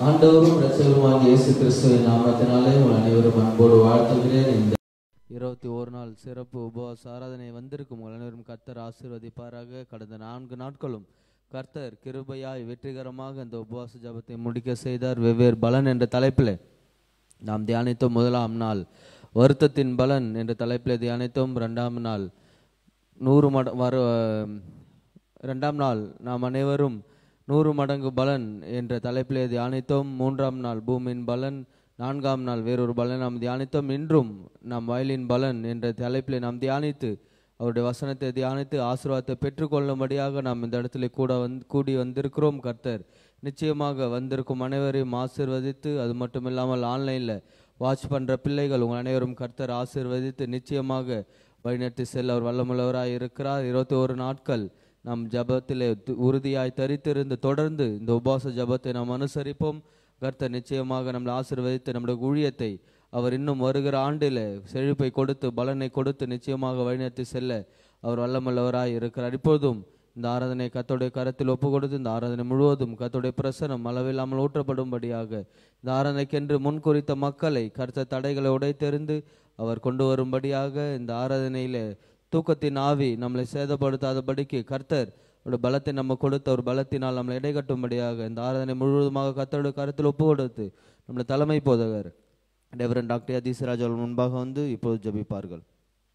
ஆண்டவரும் இரட்சகருமாகிய இயேசு கிறிஸ்துவின் நாமத்தினாலே உங்கள் அனைவரும் அன்போடு வாழ்த்துகிறேன் இந்த இருபத்தி ஒரு நாள் சிறப்பு உபவாச ஆராதனை வந்திருக்கும் உங்கள் அனைவரும் கர்த்தர் ஆசீர்வதிப்பாராக கடந்த நான்கு நாட்களும் கர்த்தர் கிருபையாய் வெற்றிகரமாக இந்த உபவாச ஜெபத்தை முடிக்க செய்தார் வெவ்வேறு பலன் என்ற தலைப்பில் நாம் தியானித்தோம் முதலாம் நாள் வருத்தத்தின் பலன் என்ற தலைப்பில் தியானித்தோம் ரெண்டாம் நாள் நூறு மட வர ரெண்டாம் நாள் நாம் அனைவரும் நூறு மடங்கு பலன் என்ற தலைப்பிலே தியானித்தோம் மூன்றாம் நாள் பூமியின் பலன் நான்காம் நாள் வேறொரு பலன் நாம் தியானித்தோம் இன்றும் நாம் வயலின் பலன் என்ற தலைப்பிலே நாம் தியானித்து அவருடைய வசனத்தை தியானித்து ஆசீர்வாதத்தை பெற்றுக்கொள்ளும்படியாக நாம் இந்த இடத்துல கூட வந்து கூடி வந்திருக்கிறோம் கர்த்தர் நிச்சயமாக வந்திருக்கும் அனைவரையும் ஆசீர்வதித்து அது மட்டும் இல்லாமல் ஆன்லைனில் வாட்ச் பண்ணுற பிள்ளைகள் உங்கள் அனைவரும் கர்த்தர் ஆசீர்வதித்து நிச்சயமாக வழிநடத்தி செல்ல அவர் வல்லமுள்ளவராய் இருக்கிறார் இருபத்தி ஒரு நாட்கள் நாம் ஜபத்திலே து- உறுதியாய் தரித்திருந்து தொடர்ந்து இந்த உபவாச ஜபத்தை நாம் அனுசரிப்போம் கர்த்தர் நிச்சயமாக நம்மளை ஆசீர்வதித்து நம்முடைய ஊழியத்தை அவர் இன்னும் வருகிற ஆண்டில் செழிப்பை கொடுத்து பலனை கொடுத்து நிச்சயமாக வழிநடத்தி செல்ல அவர் வல்லமுள்ளவராய் இருக்கிறார் இப்போதும் இந்த ஆராதனை கத்தோடைய கரத்தில் ஒப்பு கொடுத்து இந்த ஆராதனை முழுவதும் கத்தோடைய பிரசனம் அளவில்லாமல் ஊற்றப்படும்படியாக இந்த ஆராதனைக்கென்று முன்குறித்த மக்களை கர்த்த தடைகளை உடைத்தெறிந்து அவர் கொண்டு வரும்படியாக இந்த ஆராதனையிலே தூக்கத்தின் ஆவி நம்மளை சேதப்படுத்தாதபடிக்கு கர்த்தர் ஒரு பலத்தை நம்ம கொடுத்த ஒரு பலத்தினால் நம்மளை இடைகட்டும்படியாக இந்த ஆராதனை முழுவதுமாக கர்த்தருடைய கருத்தில் ஒப்பு கொடுத்து நம்மளை தலைமை போதகர் டெவரன் டாக்டர் அதீசராஜ் அவர்கள் முன்பாக வந்து இப்போது ஜெபிப்பார்கள்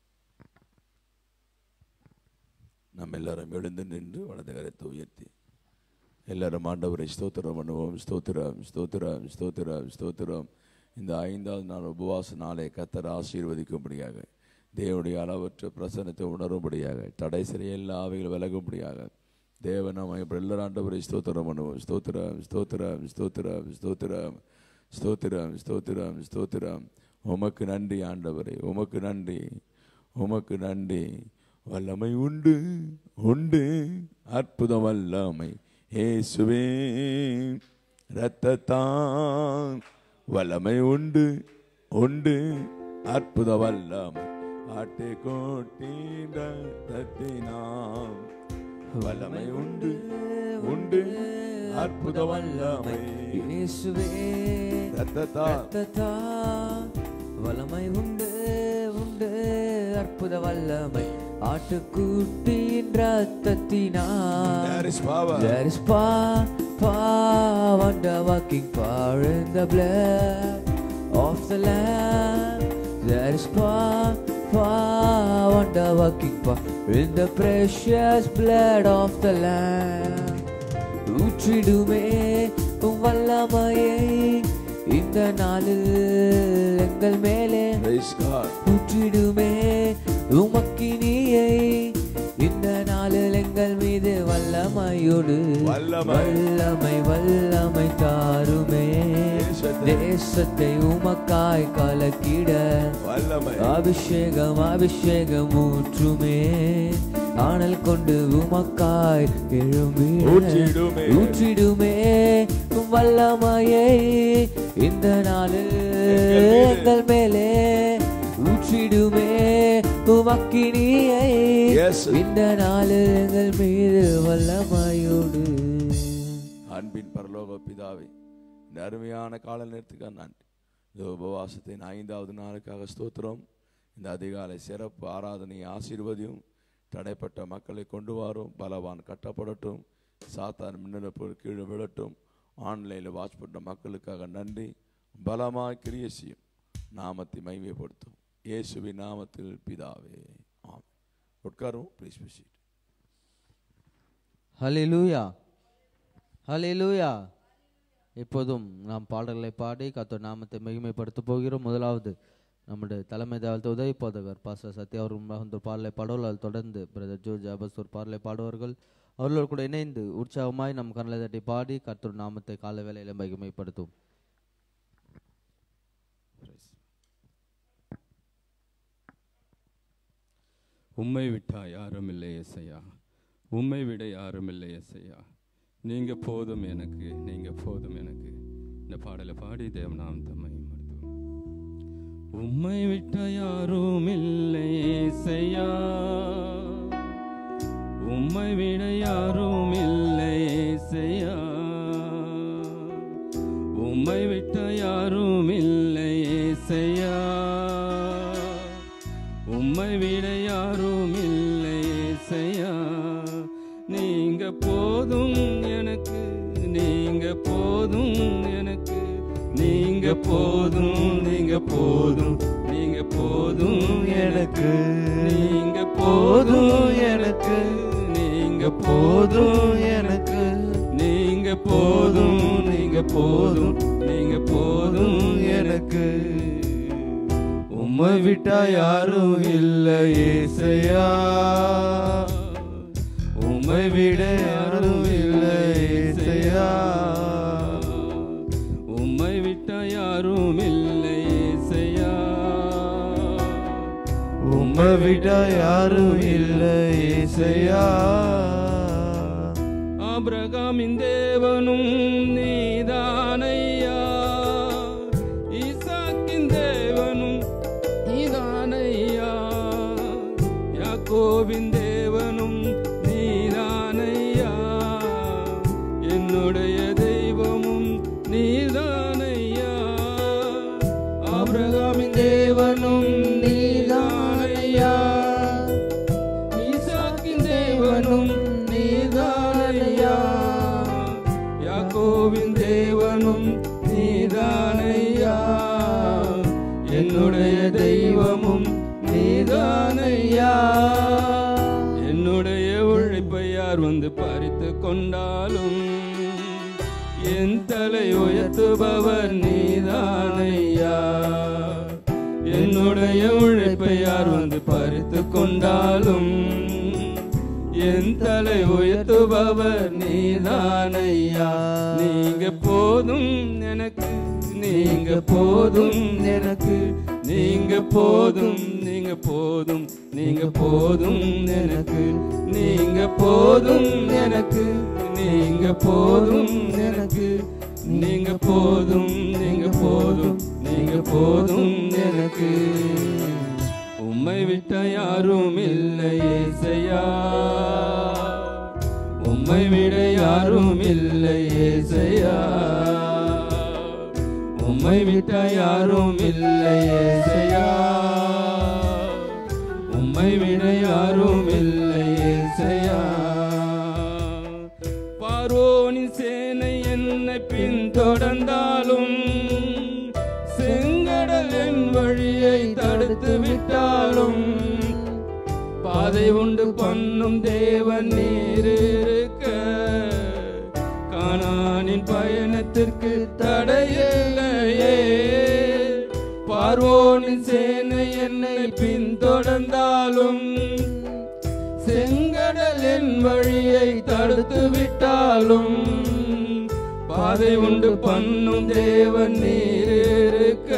நம்ம எல்லாரும் எழுந்து நின்று வலது கரத்தை உயர்த்தி எல்லாரும் ஆண்டவரை ஸ்தோத்திரம் பண்ணுவோம் ஸ்தோத்திரம் ஸ்தோத்திரம் ஸ்தோத்திரம் ஸ்தோத்திரம் இந்த ஐந்தாவது நாள் உபவாச நாளை கத்தர் ஆசீர்வதிக்கும்படியாக தேவனுடைய அளவற்ற பிரசனத்தை உணரும்படியாக தடை சிறைய எல்லா ஆவைகள் விலகும்படியாக தேவன் நம்ம இப்படி எல்லாரும் ஆண்டவரை ஸ்தோத்திரம் பண்ணுவோம் ஸ்தோத்திரம் ஸ்தோத்திரம் ஸ்தோத்திரம் ஸ்தோத்திரம் ஸ்தோத்திரம் ஸ்தோத்திரம் ஸ்தோத்திரம் உமக்கு நன்றி ஆண்டவரே உமக்கு நன்றி உமக்கு நன்றி வல்லமை உண்டு உண்டு அற்புதம் வல்லமை இயேசுவே இரத்தத்தான் வல்லமை உண்டு உண்டு அற்புத வல்லமை ஆட்டு கோட்டின் ரத்தத்தினாம் வல்லமை உண்டு உண்டு அற்புத வல்லமை இயேசுவே இரத்தத்தான் ரத்தத்தா வல்லமை உண்டு உண்டு அற்புத வல்லமை ஆட்டுக்குட்டியின் ரத்தத்தினால் There is power. There is power, power, wonder working power in the blood of the Lamb. There is power, power, wonder working power in the precious blood of the Lamb. ஊற்றிடுமே உம் வல்லமையை இந்த நாளில் எங்கள் மேலே Praise God. ஊற்றிடுமே உமக்கினியை இந்த நாளில் எங்கள் மீது வல்லமையோடு வல்லமை. வல்லமை வல்லமை தாருமே தேசத்தை. தேசத்தை உமக்காய் கலக்கிட வல்லமை அபிஷேகம் அபிஷேகம் ஊற்றுமே ஆனல் கொண்டு உமக்காய் எழும்பிட ஊற்றிடுமே. ஊற்றிடுமே உம் வல்லமையை இந்த நாளில் எங்கள் மீது. எங்கள் மேலே ஊற்றிடுமே உமக்கினியை Yes. இந்த நாளில் எங்கள் மீது வல்லமையோடு அன்பின் பரலோக பிதாவே இந்த அருமையான கால நேரத்துக்காக நன்றி இந்த உபவாசத்தின் ஐந்தாவது நாளுக்காக ஸ்தோத்திரம் இந்த அதிகாலை சிறப்பு ஆராதனை ஆசீர்வதியும் தடைப்பட்ட மக்களை கொண்டு வரும் பலவான் கட்டப்படட்டும் சாத்தான் மின்னலப்பு கீழே விழட்டும் ஆன்லைனில் வாட்ச் பண்ண மக்களுக்காக நன்றி பலமாய் கிரிய செய்யும் நாமத்தை மைமைப்படுத்தும் இயேசுவின் நாமத்தில் பிதாவே ஆம் உட்காரும் ப்ளீஸ் விசிட் ஹalleluya ஹalleluya இப்போதும் நாம் பாடல்களை பாடி கர்த்தர் நாமத்தை மகிமைப்படுத்த போகிறோம் முதலாவது நம்முடைய தலைமை தேவலத்தை உதவி போதகர் பாஸ்டர் சத்யா அவர் முன்பாக ஒரு பாடலை பாடுவார்கள் அதில் தொடர்ந்து பிரதர் ஜோ ஜாபஸ் ஒரு பாடலை பாடுவார்கள் அவர்களோடு கூட இணைந்து உற்சாகமாய் நம் கண்களை தட்டி பாடி கர்த்தர் நாமத்தை கால வேளையில மகிமைப்படுத்தும் உம்மை விட்டா யாரும் இல்லை எசையா உம்மை விட யாரும் இல்லை எசையா நீங்க போதும் எனக்கு நீங்க போதும் எனக்கு இந்த பாடலை பாடி தேவநாம் தம்மை மருத்துவம் உம்மை விட்ட யாரும் இல்லை எசையா உம்மை விட யாரும் இல்லை எசையா போதும் எனக்கு நீங்க போதும் எனக்கு நீங்க போதும் நீங்க போதும் நீங்க போதும் எனக்கு நீங்க போதும் எனக்கு நீங்க போதும் எனக்கு நீங்க போதும் நீங்க போதும் நீங்க போதும் எனக்கு உம்மை விட்டா யாரும் இல்லை ஏசையா உம்மை விட யாரும் இல்லை ஏசையா உம்மை விட்டா யாரும் இல்லை ஏசையா உம்மை விட்டா யாரும் இல்லை ஏசையா ஆபிரகாமின் தேவனும் நீதானையா ஈசாக்கின் தேவனும் நீதானையா யாக்கோவின் தேவனும் நீதானையா என்னுடைய தெய்வமும் நீதானையா ஆபிரகாமின் தேவனும் நீதானையா ஈசாக்கின் தேவனும் நீதானையா யாக்கோவின் தேவனும் நீதானையா என்னுடைய தெய்வமும் நீதானையா என்னுடைய உழைப்பை யார் வந்து பறித்து கொண்டாலும் என் தலை உயர்த்துபவர் நீதானையா என்னுடைய உழைப்பை யார் வந்து பறித்து கொண்டாலும் என் தலை உயர்த்துபவர் நீதானையா நீங்க போதும் எனக்கு நீங்க போதும் எனக்கு நீங்க போதும் நீங்க போதும் நீங்க போதும் எனக்கு நீங்க போதும் எனக்கு நீங்க போதும் எனக்கு நீங்க போதும் நீங்க போதும் நீங்க போதும் எனக்கு உம்மை விட்ட யாரும் இல்லை ஏசையா உம்மை விட யாரும் இல்லை ஏசையா உம்மை விட்ட யாரும் இல்லை ஏசையா உம்மை விட யாரும் இல்லை ஏசையா பார்வோனின் சேனை என்னை பின்தொடர்ந்தாலும் செங்கடல் என் வழியை தடுத்து விட்டாலும் பாதை உண்டு பண்ணும் தேவன் நீர் இருக்க கானானின் பயணத்திற்கு தடையில்லையே பார்வோனின் சேனை என்னை பின்தொடர்ந்தாலும் செங்கடல் என் வழியை தடுத்து விட்டாலும் பாதை உண்டு பண்ணும் தேவன் நீர் இருக்க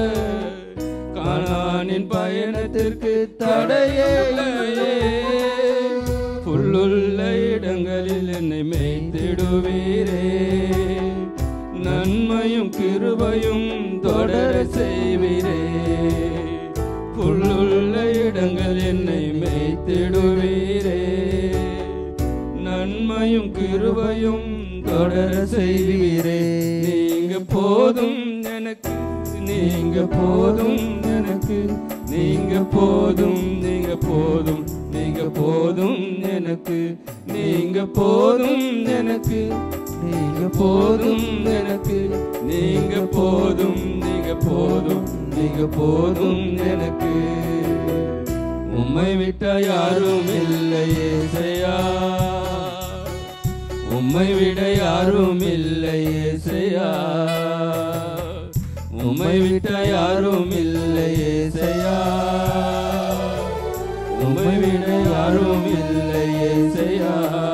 கானானின் பயணத்திற்கு தடையில்லையே புல்லுள்ள இடங்களில் என்னை மேய்த்திடுவீரே நன்மையும் கிருபையும் தொடர செய்வீரே புல்லுள்ள இடங்கள் என்னை மேய்த்திடுவீரே நன்மையும் கிருபையும் தொடர செய்வீரே நீங்க போதும் எனக்கு நீங்க போதும் எனக்கு நீங்க போதும் நீங்க போதும் நீங்க போதும் எனக்கு நீங்க போதும் எனக்கு நீங்க போதும் எனக்கு நீங்க போதும் நீங்க போதும் நீங்க போதும் எனக்கு உம்மை விட்ட யாரும் இல்லை ஏசையா உம்மை விட யாரும் இல்லை ஏசையா உம்மை விட்ட யாரும் இல்லை ஏசையா உம்மை விட யாரும் இல்லை ஏசையா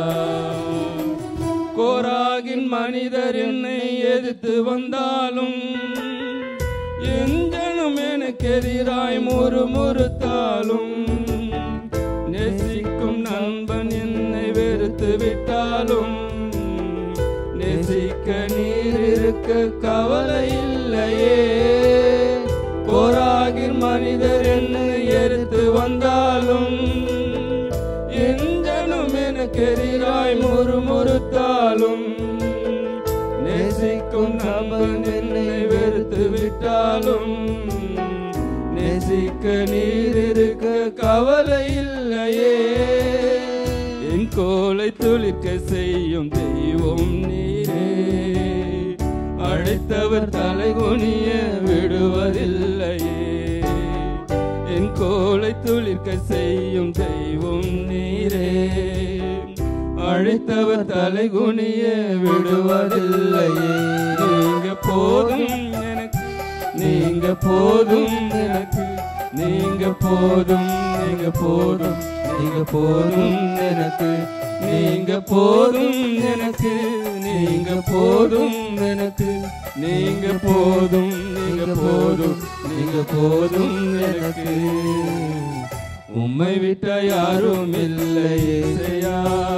கோராகின் மனிதர் என்னை எதிர்த்து வந்தாலும் எஞ்சனும் எனக்கு எதிராய் முறுமுறுத்தாலும் நேசிக்கும் நண்பன் என்னை வெறுத்து விட்டாலும் நேசிக்க நீர் இருக்க கவலை இல்லையே கோராகின் மனிதர் என்னை எதிர்த்து வந்தாலும் எஞ்சனும் எனக்கு எதிராய் முறுமுறுத்தாலும் நேசிக்கும் நபன் என்னை வெறுத்து விட்டாலும் நேசிக்க நீர் இருக்க கவலை இல்லையே என் கோலை துளிர்க்க செய்யும் தெய்வம் நீரே அழைத்தவர் தலைகுனிய விடுவதில்லையே என் கோலை துளிர்க்க செய்யும் தெய்வம் நீரே அழைத்தவர் தலைகுனிய விடுவதில்லையே நீங்க போதும் எனக்கு நீங்க போதும் எனக்கு நீங்க போதும் நீங்க போதும் நீங்க போதும் எனக்கு நீங்க போதும் எனக்கு நீங்க போதும் எனக்கு நீங்க போதும் நீங்க போதும் நீங்க போதும் எனக்கு உம்மை விட்ட யாரும் இல்லை ஏசையா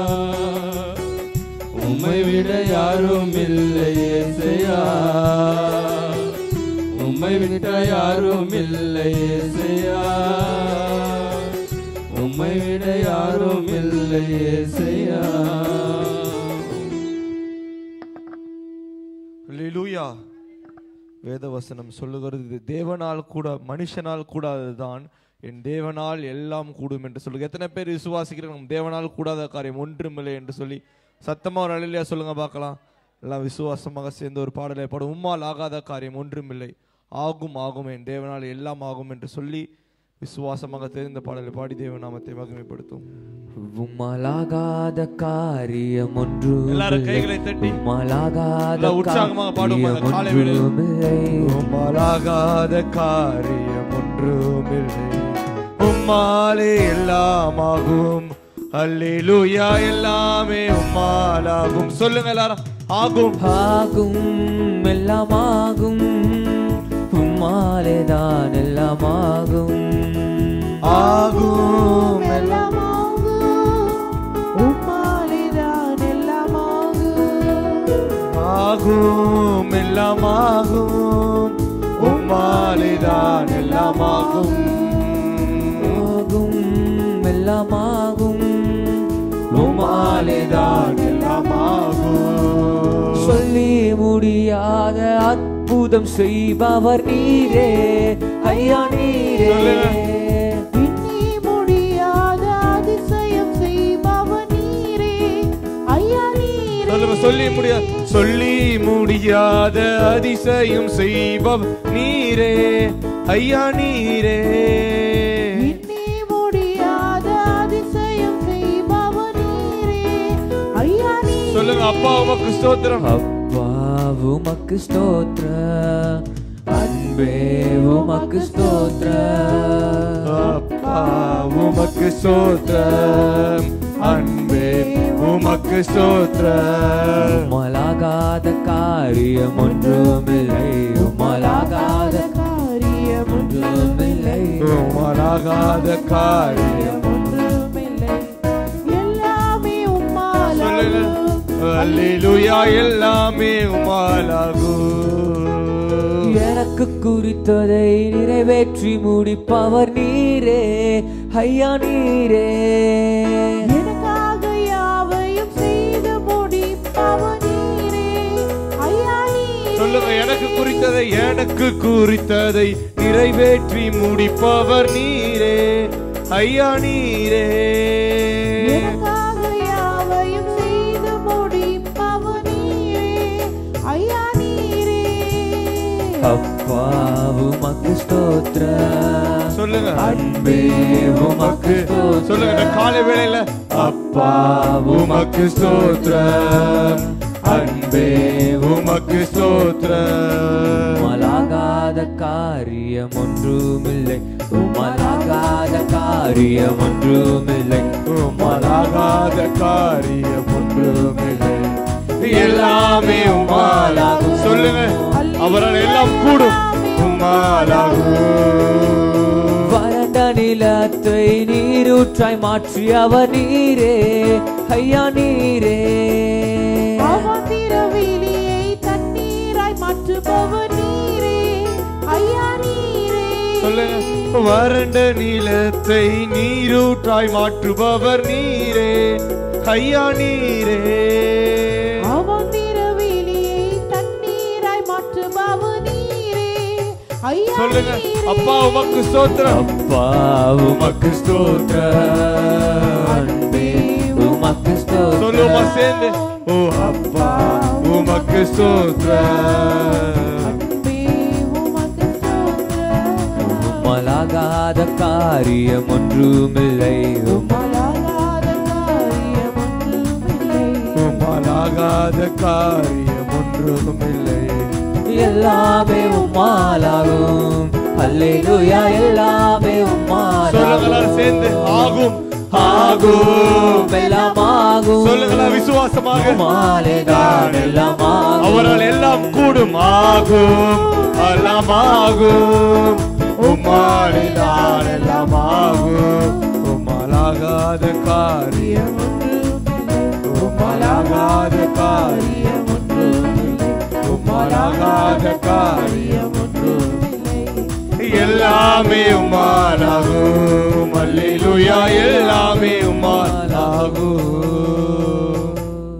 உம்மை விட யாரும் இல்லை ஏசையா உம்மை விட்ட யாரும் இல்லை ஏசையா உம்மை விட யாரும் இல்லை ஏசையா அல்லேலூயா வேதவசனம் சொல்லுகிறது இது தேவனால் கூட மனுஷனால் கூடாததுதான் என் தேவனால் எல்லாம் கூடும் என்று சொல்லுங்க எத்தனை பேர் விசுவாசிக்கிறாங்க நம் தேவனால் கூடாத காரியம் ஒன்றுமில்லை என்று சொல்லி சத்தமா ஒரு அலையிலையா சொல்லுங்க பார்க்கலாம் எல்லாம் விசுவாசமாக சேர்ந்து ஒரு பாடலை பாடும் உம்மால் ஆகாத காரியம் ஒன்றுமில்லை ஆகும் ஆகும் என் தேவனால் எல்லாம் ஆகும் என்று சொல்லி விசுவாசமாக தெரிந்த பாடலை பாடி தேவநாமத்தை மகிமைப்படுத்தும் உம்மலாகாத காரியம் ஒன்று எல்லாரும் கைகளை தட்டி உம்மலாகாத நல்லா உற்சாகமாக பாடுவோம் அந்த காலை வேளையில். ஒன்றுமில்லை உம்மாலாகாத காரியம் ஒன்றுமில்லை உம்மாலே எல்லாமாகும் அல்லேலூயா எல்லாமே உம்மாலாகும் சொல்லுங்க எல்லாரும் ஆகும் ஆகும் எல்லாமாகும் உம்மாலே தான் எல்லாமாகும் ஆகும் எல்லாம் ஆகும் எல்லாமாகும் உம்மாலேதான் எல்லாமாகும் ஆகும் எல்லாமாகும் உம்மாலேதான் எல்லாமாகும் சொல்லி முடியாத அற்புதம் செய்பவர் நீரே ஐயா நீரே எண்ணி முடியாத அதிசயம் செய்பவர் நீரே ஐயா நீரே சொல்லுங்க சொல்லி முடியாது சொல்லி முடியாத அதிசயம் செய்பவ் நீரே ஐயா நீரே எண்ணி முடியாத அதிசயம் செய்பவர் நீரே ஐயா நீரே சொல்லுங்க அப்பா உமக்கு ஸ்தோத்திரம் அப்பா உமக்கு ஸ்தோத்ர அன்பே உமக்கு ஸ்தோத்ர அப்பா உமக்கு ஸ்தோத்திரம் அன்பே உமக்கு ஸ்தோத்திரம் உம்மலாகாத காரியம் ஒன்றுமில்லை உம்மலாகாத காரியம் ஒன்றுமில்லை உமராகாத காரியம் ஒன்றுமில்லை எல்லாமே உம்மால் சொல்லுங்க அல்லேலூயா எல்லாமே உமாலாகும் எனக்கு குறித்ததை நிறைவேற்றி முடிப்பவர் நீரே ஐயா நீரே எனக்காக யாவையும் செய்து முடிப்பவர் நீரே ஐயா நீரே சொல்லுங்க எனக்கு குறித்ததை எனக்கு குறித்ததை நிறைவேற்றி முடிப்பவர் நீரே ஐயா நீரே எனக்காக யாவையும் செய்து முடிப்பவர் நீரே ஐயா நீரே அப்பா உமக்கு ஸ்தோத்ர சொல்லுங்க அன்பே உமக்கு ஸ்தோத்ர சொல்லுங்க இந்த காலை வேளையில அப்பா உமக்கு ஸ்தோத்திரம் அன்பே உமக்கு ஸ்தோத்திரம் உமலாகாத காரியம் ஒன்றுமில்லை உமலாகாத காரியம் ஒன்றுமில்லை உமலாகாத காரியம் ஒன்றுமில்லை எல்லாமே உமாலாகும் சொல்லுங்க அவரால் எல்லாம் கூடும் உமாலாகும் வறண்ட நிலத்தை நீரூற்றாய் மாற்றி அவர் நீரே ஐயா நீரே அவந்திரவெளியை தண்ணீராய் மாற்றுபவர் நீரே ஐயா நீரே சொல்லுங்க வறண்ட நீலத்தை நீரூற்றாய் மாற்றுபவர் நீரே ஐயா நீரே அவந்திரவெளியை தண்ணீராய் மாற்றுபவர் நீரே ஐயா சொல்லுங்க நீரே. அப்பா உமக்கு ஸ்தோத்திரம் அப்பா உமக்கு ஸ்தோத்ர அன்பே உமக்கு சொல்லுமா ஸ்தோத்திரம் சேர்ந்து ஓ அப்பா உமக்கு ஸ்தோத்திரம் அன்பே உமக்கு ஸ்தோத்திரம் உம்மலாகாத காரியம் ஒன்றுமில்லை உம்மலாகாத காரியம் ஒன்றுமில்லை உம்மாலாகாத காரியம் ஒன்றும் இல்லை எல்லாமே உம்மாலாகும் அல்லேலூயா எல்லாமே சொல்லுங்களா சேர்ந்து உம்மாலாகும் ஆகும் ஆகும் எல்லாம் ஆகும் சொல்லுங்களா விசுவாசமாக உம்மாலேதான் எல்லாம் ஆகும் அவரால் எல்லாம் கூடும் ஆகும் எல்லாம் ஆகும் உம்மாலிதான் எல்லாம் ஆகும் உம்மாலாகாத காரியம் உம்மாலாகாத காரியம் உம்மாலாகாத காரியம் எல்லாமே உம்மாலாகும் அல்லேலூயா எல்லாமே உம்மாலாகும்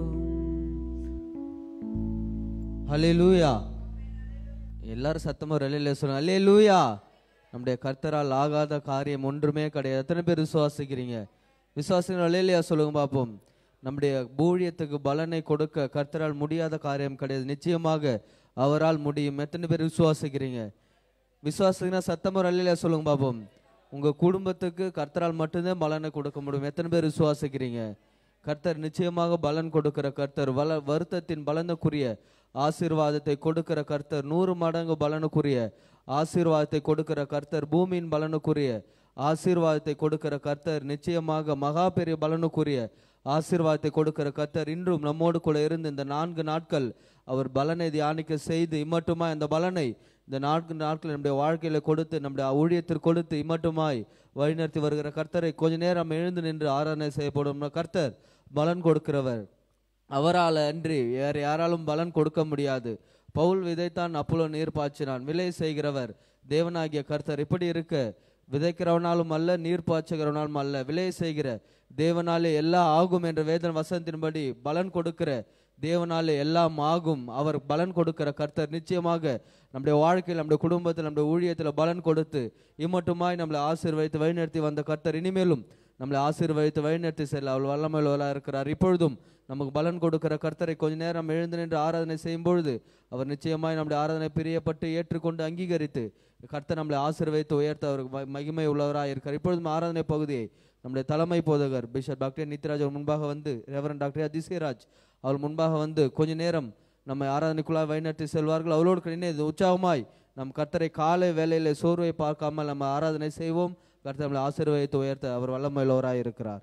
ஹalleluya எல்லாரும் சத்தமா ரெலையில சொல்லுங்க ஹalleluya நம்முடைய கர்த்தரால் ஆகாத காரியம் ஒன்றுமே கிடையாது எத்தனை பேர் விசுவாசிக்கிறீங்க விசுவாசிக்கிற ஹalleluya சொல்லுங்க பார்ப்போம் நம்முடைய ஊழியத்துக்கு பலனை கொடுக்க கர்த்தரால் முடியாத காரியம் கிடையாது நிச்சயமாக அவரால் முடியும் எத்தனை பேர் விசுவாசிக்கிறீங்க விசுவாசிங்கன்னா சத்தமா ஹalleluya சொல்லுங்க பார்ப்போம் உங்க குடும்பத்துக்கு கர்த்தரால் மட்டும்தான் பலனை கொடுக்க முடியும் எத்தனை பேர் விசுவாசிக்கிறீங்க கர்த்தர் நிச்சயமாக பலன் கொடுக்கிற கர்த்தர் வல வருத்தத்தின் பலனுக்குரிய ஆசீர்வாதத்தை கொடுக்கிற கர்த்தர் நூறு மடங்கு பலனுக்குரிய ஆசீர்வாதத்தை கொடுக்கிற கர்த்தர் பூமியின் பலனுக்குரிய ஆசீர்வாதத்தை கொடுக்கிற கர்த்தர் நிச்சயமாக மகா பெரிய பலனுக்குரிய ஆசீர்வாதத்தை கொடுக்கிற கர்த்தர் இன்றும் நம்மோடு கூட இருந்து இந்த நான்கு நாட்கள் அவர் பலனை தியானிக்க செய்து இம்மட்டுமாய் அந்த பலனை இந்த நான்கு நாட்கள் நம்முடைய வாழ்க்கையில கொடுத்து நம்முடைய ஊழியத்திற்கு கொடுத்து இம்மட்டுமாய் வழிநடத்தி வருகிற கர்த்தரை கொஞ்ச நேரம் எழுந்து நின்று ஆராதனை செய்யப்படும் கர்த்தர் பலன் கொடுக்கிறவர் அவரால் அன்றி வேறு யாராலும் பலன் கொடுக்க முடியாது பவுல் விதைத்தான் அப்போலோ நீர் பாய்ச்சினான் விலை செய்கிறவர் தேவனாகிய கர்த்தர் இப்படி இருக்க விதைக்கிறவனாலும் அல்ல நீர் பாய்ச்சுகிறவனாலும் அல்ல விலை செய்கிற தேவனாலே எல்லாம் ஆகும் என்ற வேதன் வசனத்தின்படி பலன் கொடுக்கிற தேவனாலே எல்லாம் ஆகும் அவர் பலன் கொடுக்கிற கர்த்தர் நிச்சயமாக நம்முடைய வாழ்க்கையில் நம்முடைய குடும்பத்தில் நம்முடைய ஊழியத்தில் பலன் கொடுத்து இம்மட்டுமாய் நம்மளை ஆசீர்வதித்து வழிநடத்தி வந்த கர்த்தர் இனிமேலும் நம்மளை ஆசீர்வதித்து வழிநடத்தி செல்ல அவள் வல்லமையுள்ளவராக இருக்கிறார் இப்பொழுதும் நமக்கு பலன் கொடுக்கிற கர்த்தரை கொஞ்ச நேரம் எழுந்து நின்று ஆராதனை செய்யும் பொழுது அவர் நிச்சயமாய் நம்முடைய ஆராதனை பிரியப்பட்டு ஏற்றுக்கொண்டு அங்கீகரித்து கர்த்தர் நம்மளை ஆசீர்வதித்து உயர்த்த அவருக்கு ம- மகிமை உள்ளவராக இருக்கார் இப்பொழுதும் ஆராதனை பகுதியை நம்முடைய தலைமை போதகர் பிஷப் டாக்டர் நித்யராஜ் அவர் முன்பாக வந்து ரெவரன் டாக்டர் அதிசயராஜ் அவர் முன்பாக வந்து கொஞ்ச நேரம் நம்ம ஆராதனைக்குள்ளாக வழிநடத்தி செல்வார்கள் அவளோடு கடினே இது உற்சாகமாய் நம் கர்த்தரை காலை வேளையில சோர்வை பார்க்காமல் நம்ம ஆராதனை செய்வோம் கர்த்தர் நம்மளை ஆசீர்வதித்து உயர்த்த அவர் வல்லமையுள்ளவராக இருக்கிறார்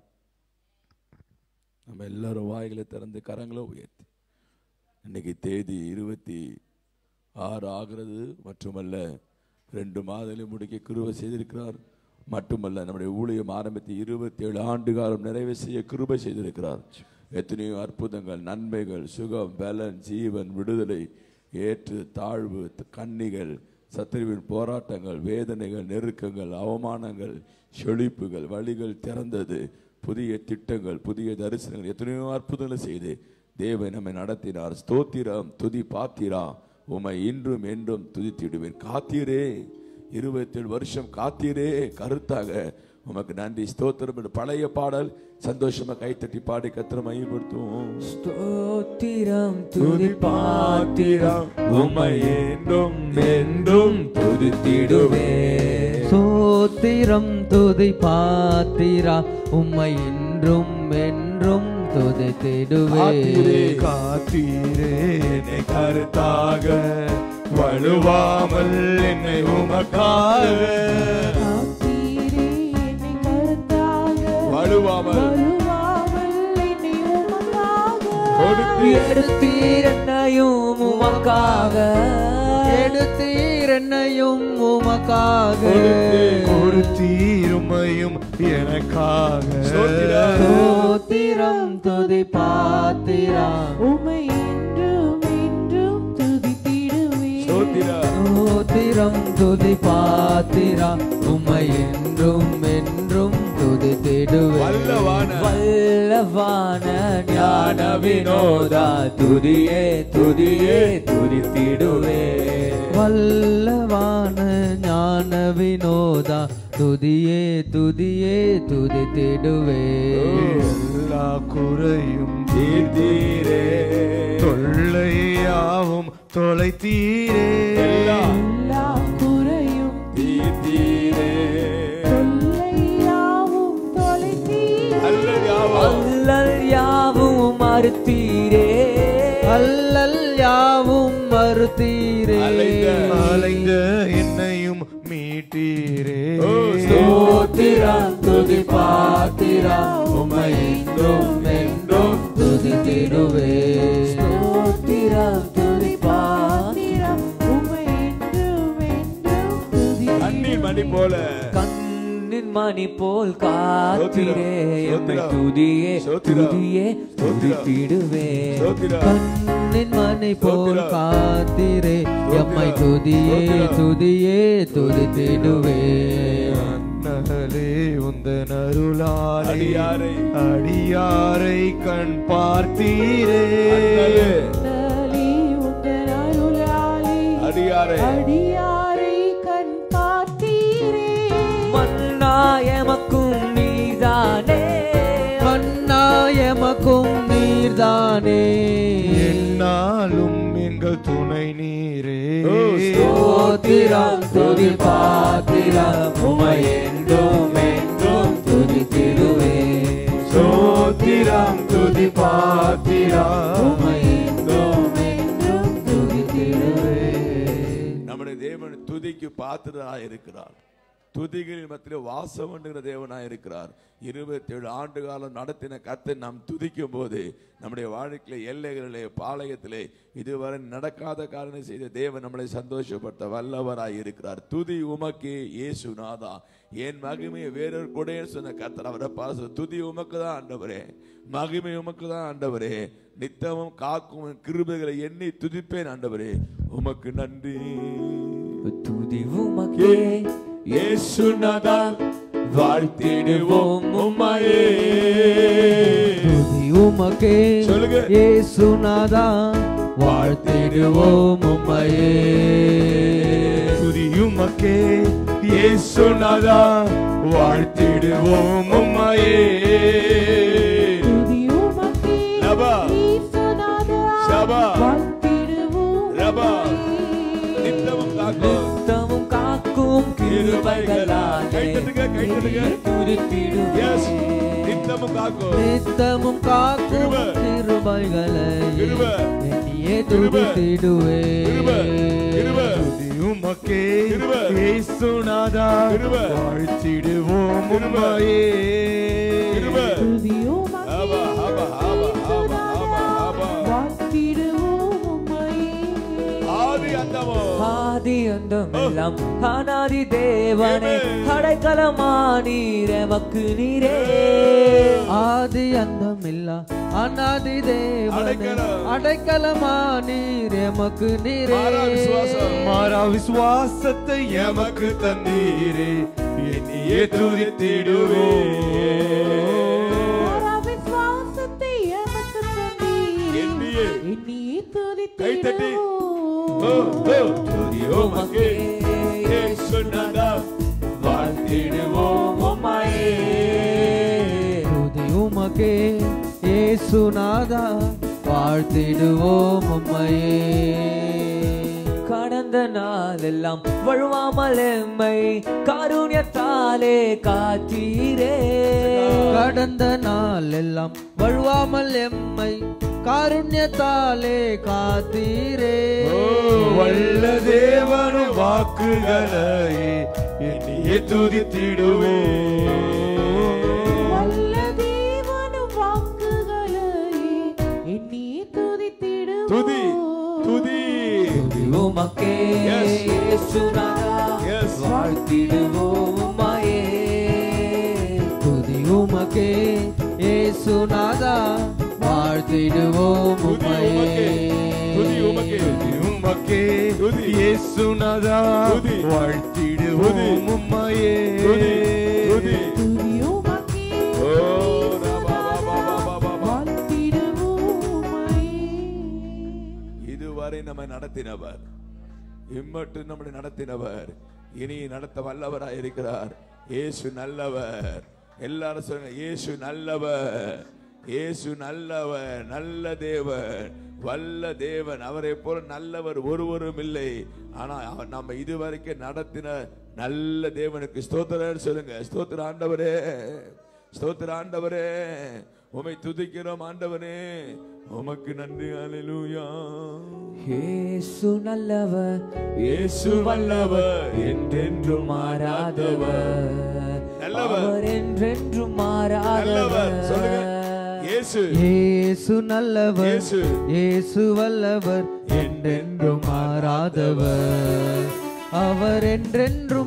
நம்ம எல்லாரும் வாய்களை திறந்து கரங்களை உயர்த்தி இன்னைக்கு தேதி இருபத்தி ஆறு ஆகிறது மட்டுமல்ல ரெண்டு மாதங்களை முடிக்க கிருபை செய்திருக்கிறார் மட்டுமல்ல நம்முடைய ஊழியம் ஆரம்பித்து இருபத்தி ஏழு ஆண்டு காலம் நிறைவு செய்ய கிருபை செய்திருக்கிறார் எத்தனையோ அற்புதங்கள் நன்மைகள் சுகம் பலன் ஜீவன் விடுதலை ஏற்று தாழ்வு த- கன்னிகள் சத்துருவின் போராட்டங்கள் வேதனைகள் நெருக்கங்கள் அவமானங்கள் செழிப்புகள் வழிகள் திறந்தது புதிய திட்டங்கள் புதிய தரிசனங்கள் எத்தனையோ அற்புதங்களை செய்து தேவன் நம்மை நடத்தினார் ஸ்தோத்திரம் துதி பாத்திரா உமை இன்றும் என்றும் துதித்திடுவேன் காத்தீரே இருபத்தேழு வருஷம் காத்தீரே கருத்தாக உமக்கு நன்றி ஸ்தோத்திரம் என்று பழைய பாடல் சந்தோஷமா கைத்தட்டி பாடி கத்திர மையப்படுத்துவோம் ஸ்தோத்திரம் துதி பாத்திரம் உமை என்றும் என்றும் துதித்திடுவே சோத்திரம் துதி பாத்திரா உம்மை இன்றும் என்றும் துதித்திடுவே காத்தீரே காத்தீரே என்னை கருத்தாக வலுவாமல் என்னை உமக்காக காத்தீரே என்னை கருத்தாக வலுவாமல் வலுவாமல் என்னை உமக்காக எடுத்தீர் என்னையும் உமக்காக எடுத்தீர் என்னையும் உமக்காக கொடுத்தீருமையும் எனக்காக சோத்திரம் துதி பாத்திரா உமை என்றும் என்றும் துதித்திடுவேன் ஸ்தோத்திரா. சோத்திரம் துதி பாத்திரா உம்மை என்றும் என்றும் துதித்திடுவே வல்லவான வல்லவான ஞான வினோதா துதியே துதியே துதித்திடுவே வல்லவான ஞான வினோதா துதியே துதியே துதித்திடுவே எல்லா குறையும் தீர்த்தீரே தொல்லையாவும் தொலைத்தீரே எல்லா எல்லா குறையும் தீர்த்தீரே தொல்லையாவும் தொலைத்தீரே. அல்லேலூயா அல்லல் யாவும் மறுத்தீரே அல்லல் யாவும் மறுத்தீரே அலைந்த- அலைந்த என்னையும் மீட்டீரே ஓ, ஸ்தோத்திரம் துதி பாத்திரம் உமை என்றும் என்றும் துதித்திடுவே ஸ்தோத்திரம் துதி பாத்திரம் உம்மை என்றும் என்றும் துதித்திடுவேன். அந்நின் மணி போல கண்ணின் மணி போல் காத்திரே எம்மை ஸ்தோத்திரம். துதியே ஸ்தோத்திரம். துதியே துதித்திடுவே ஸ்தோத்திரம். கண்ணின் மணி போல் ஸ்தோத்திரம். காத்திரே எம்மை ஸ்தோத்திரம். துதியே ஸ்தோத்திரம். துதியே துதித்திடுவே அண்ணலே உந்தன் அருளாலே அடியாரை அடியாரை கண் பார்த்தீரே அண்ணலே, அண்ணலே உந்தன் அருளாலே அடியாரை அடியாரை கண் பார்த்தீரே மன்னாயமக்கும் நீதானே மன்னாயமக்கும் நீர்தானே என்னாலும் எங்கள் துணை நீரே ஓ, ஸ்தோத்திரம் துதி பாத்திரம் உமை என்றும் என்றும் துதித்திடுவே சோத்திரம் துதி பாத்திரம் உமை என்றும் என்றும் துதித்திடுவே நம்முடைய தேவன் துதிக்கு பாத்திரராய் இருக்கிறார் துதிகளின் மத்தியிலே வாசம் பண்ணுகிற தேவனாய் இருக்கிறார் இருபத்தி ஏழு ஆண்டு காலம் நடத்தின கத்தை நாம் துதிக்கும் போது நம்முடைய வாழ்க்கையில எல்லைகளிலே பாளையத்திலே இதுவரை நடக்காத காரணம் செய்த தேவன் நம்மளை சந்தோஷப்படுத்த வல்லவராய் இருக்கிறார் துதி உமக்கு இயேசு நாதா என் மகிமையை வேறொரு கூட சொன்ன கத்தர் அவரை பாச துதி உமக்கு தான் ஆண்டவரே மகிமை உமக்கு தான் ஆண்டவரே நித்தமும் காக்கும் உன் கிருபைகளை எண்ணி துதிப்பேன் ஆண்டவரே உமக்கு நன்றி துதி உமக்கே இயேசுநாதா வாழ்த்திடுவோம் உம்மையே துதி உமக்கே சொல்லுங்க. இயேசுநாதா வாழ்த்திடுவோம் உம்மையே துதியுமக்கே இயேசுநாதா வாழ்த்திடுவோம் உம்மையே துதி உமக்கே லபா. ஈசனாதா ஷபா. வாழ்த்திடுவோம் ரபா. உம்மையே. நித்தமும் காக்கும் நித்தமும் காக்கும் கிருபைகளாலே கைத்தட்டுங்க, கைத்தட்டுங்க. Yes. துதித்திடுவே நித்தமும் காக்கும் நித்தமும் காக்கும் கிருபை. கிருபைகளை கிருபை. என்னையே கிருபை. துதித்திடுவே கிருபை. கிருபை. துதியுமக்கே கிருபை. இயேசுநாதா கிருபை. வாழ்த்திடுவோம் கிருபை. உம்மையே கிருபை. துதி உமக்கே ஆபா, ஆபா, ஆபா, ஆபா, ஆபா, ஆபா. வாழ்த்திடுவோம் உம்மையே. ஆதி அந்தமோ ஆதி அந்தம் எல்லாம் அனாதி தேவனே Amen. அடைக்கலமானீர் எமக்கு நீரே ஆதி அந்தம் இல்லா அனாதி தேவனே அடைக்கலம். அடைக்கலமானீர் எமக்கு நீரே மாறா விசுவாசம். மாறா விசுவாசத்தை எமக்கு தந்தீரே என்னையே துதித்திடுவே மாறா விசுவாசத்தை எமக்கு தந்தீரே. எண்ணியே. எண்ணியே கைத்தட்டி. ஓ, துதித்திடுவோம். ஓ. துதி உமக்கே இயேசுநாதா வாழ்த்திடுவோம் உம்மையே துதி உமக்கே ஏசுநாதா வாழ்த்திடுவோம் உம்மையே கடந்த நாளெல்லாம் வழுவாமல் எம்மை காருண்யத்தாலே காத்தீரே கடந்த நாள் எல்லாம் வழுவாமல் எம்மை காருண்யத்தாலே காத்தீரே ஓ, வல்ல தேவனும் வாக்குகளையே என்னையே துதித்திடுவே வல்ல தேவனும் வாக்குகளையே எண்ணியே துதித்திடுவோம். துதி துதி உமக்கே Yes. இயேசுநாதா Yes. வாழ்த்திடுவோம் உம்மையே துதி உமக்கே இயேசுநாதா வாழ்த்திடுவோம் துதி உம்மையே உமக்கே. துதி உமக்கே. உமக்கே துதி. இயேசுநாதா துதி. வாழ்த்திடுவோம் உம்மையே துதி துதி துதி உமக்கே ஓ ரபா, ரபா, ரபா, ரபா. வாழ்த்திடுவோம் உம்மையே. இதுவரை நம்மை நடத்தினவர் இம்மட்டும் நம்மளை நடத்தினவர் இனி நடத்த வல்லவராய் இருக்கிறார் இயேசு நல்லவர் எல்லாரும் சொல்லுங்க இயேசு நல்லவர் இயேசு நல்லவர் நல்ல தேவன் வல்ல தேவன் அவரை போல நல்லவர் ஒருவரும் இல்லை ஆனா அவர் நம்ம இதுவரைக்கும் நடத்தின நல்ல தேவனுக்கு ஸ்தோத்திரம் சொல்லுங்க ஸ்தோத்திர ஆண்டவரே ஸ்தோத்திர ஆண்டவரே உமை துதிக்கிறோம் ஆண்டவரே உமக்கு நன்றி அல்லேலூயா இயேசு நல்லவர் இயேசு வல்லவர் என்றென்றும் மாறாதவர் நல்லவர். அவர் என்றென்றும் நல்லவர் சொல்லுங்க மாறாதவர் இயேசு இயேசு நல்லவர் இயேசு. இயேசு வல்லவர் என்றென்றும் மாறாதவர் அவர் என்றென்றும்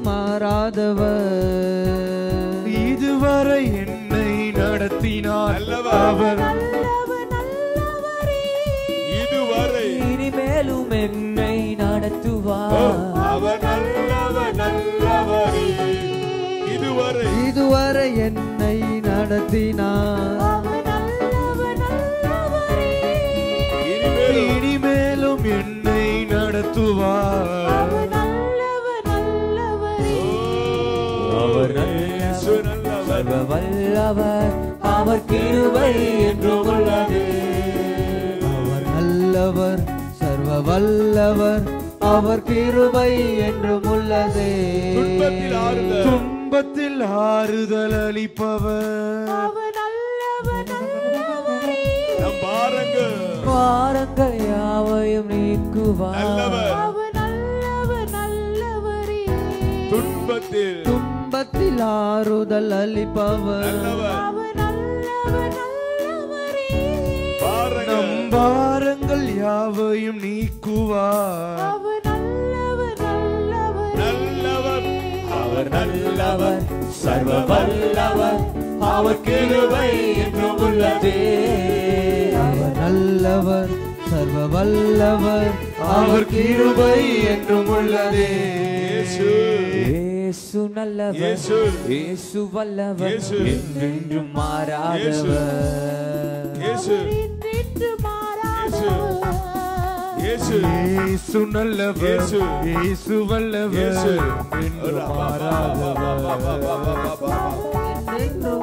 மாறாதவர் இதுவரை என்னை நடத்தினார் நல்லவர். அவர் நல்லவர் நல்லவரே இதுவரை இனிமேலும் என்னை நடத்துவார் அவர் நல்லவர் நல்லவர் இதுவரை இதுவரை என்னை நடத்தினார் அவர் நல்லவர் நல்லவரே இனிமேலும் இனிமேலும் என்னை நடத்துவார் அவர் நல்லவர் நல்லவரே அவர் இயேசு நல்லவர் சர்வ வல்லவர் அவர் கிருபை என்றும் உள்ளது அவர் நல்லவர் சர்வ வல்லவர் அவர் கிருபை என்றும் உள்ளதே துன்பத்தில் ஆறுதல் துன்பத்தில் ஆறுதல் அளிப்பவர் அவர் நல்லவர் நல்லவரே நம் பாருங்கள் வாரங்கள் யாவையும் நீக்குவார் நல்லவர் அவர் நல்லவர் நல்லவரே துன்பத்தில் துன்பத்தில் ஆறுதல் அளிப்பவர் நல்லவர் அவர் நல்லவர் நல்லவரே பாருங்கள் நம் பாரங்கள் யாவையும் நீக்குவார் அவர் நல்லவர் நல்லவரே நல்லவர் அவர் நல்லவர் சர்வ வல்லவர் அவர் கிருபை என்றும் உள்ளது அவர் நல்லவர் சர்வ வல்லவர் அவர் கிருபை என்றும் உள்ளதே இயேசு இயேசு நல்லவர் இயேசு. இயேசு வல்லவர் இயேசு. என்றென்றும் மாறாதவர் இயேசு இன்று மாறாதவர் இயேசு இயேசு நல்லவர் இயேசு. இயேசு வல்லவர் இயேசு என்று மாறாதவர் என்றும்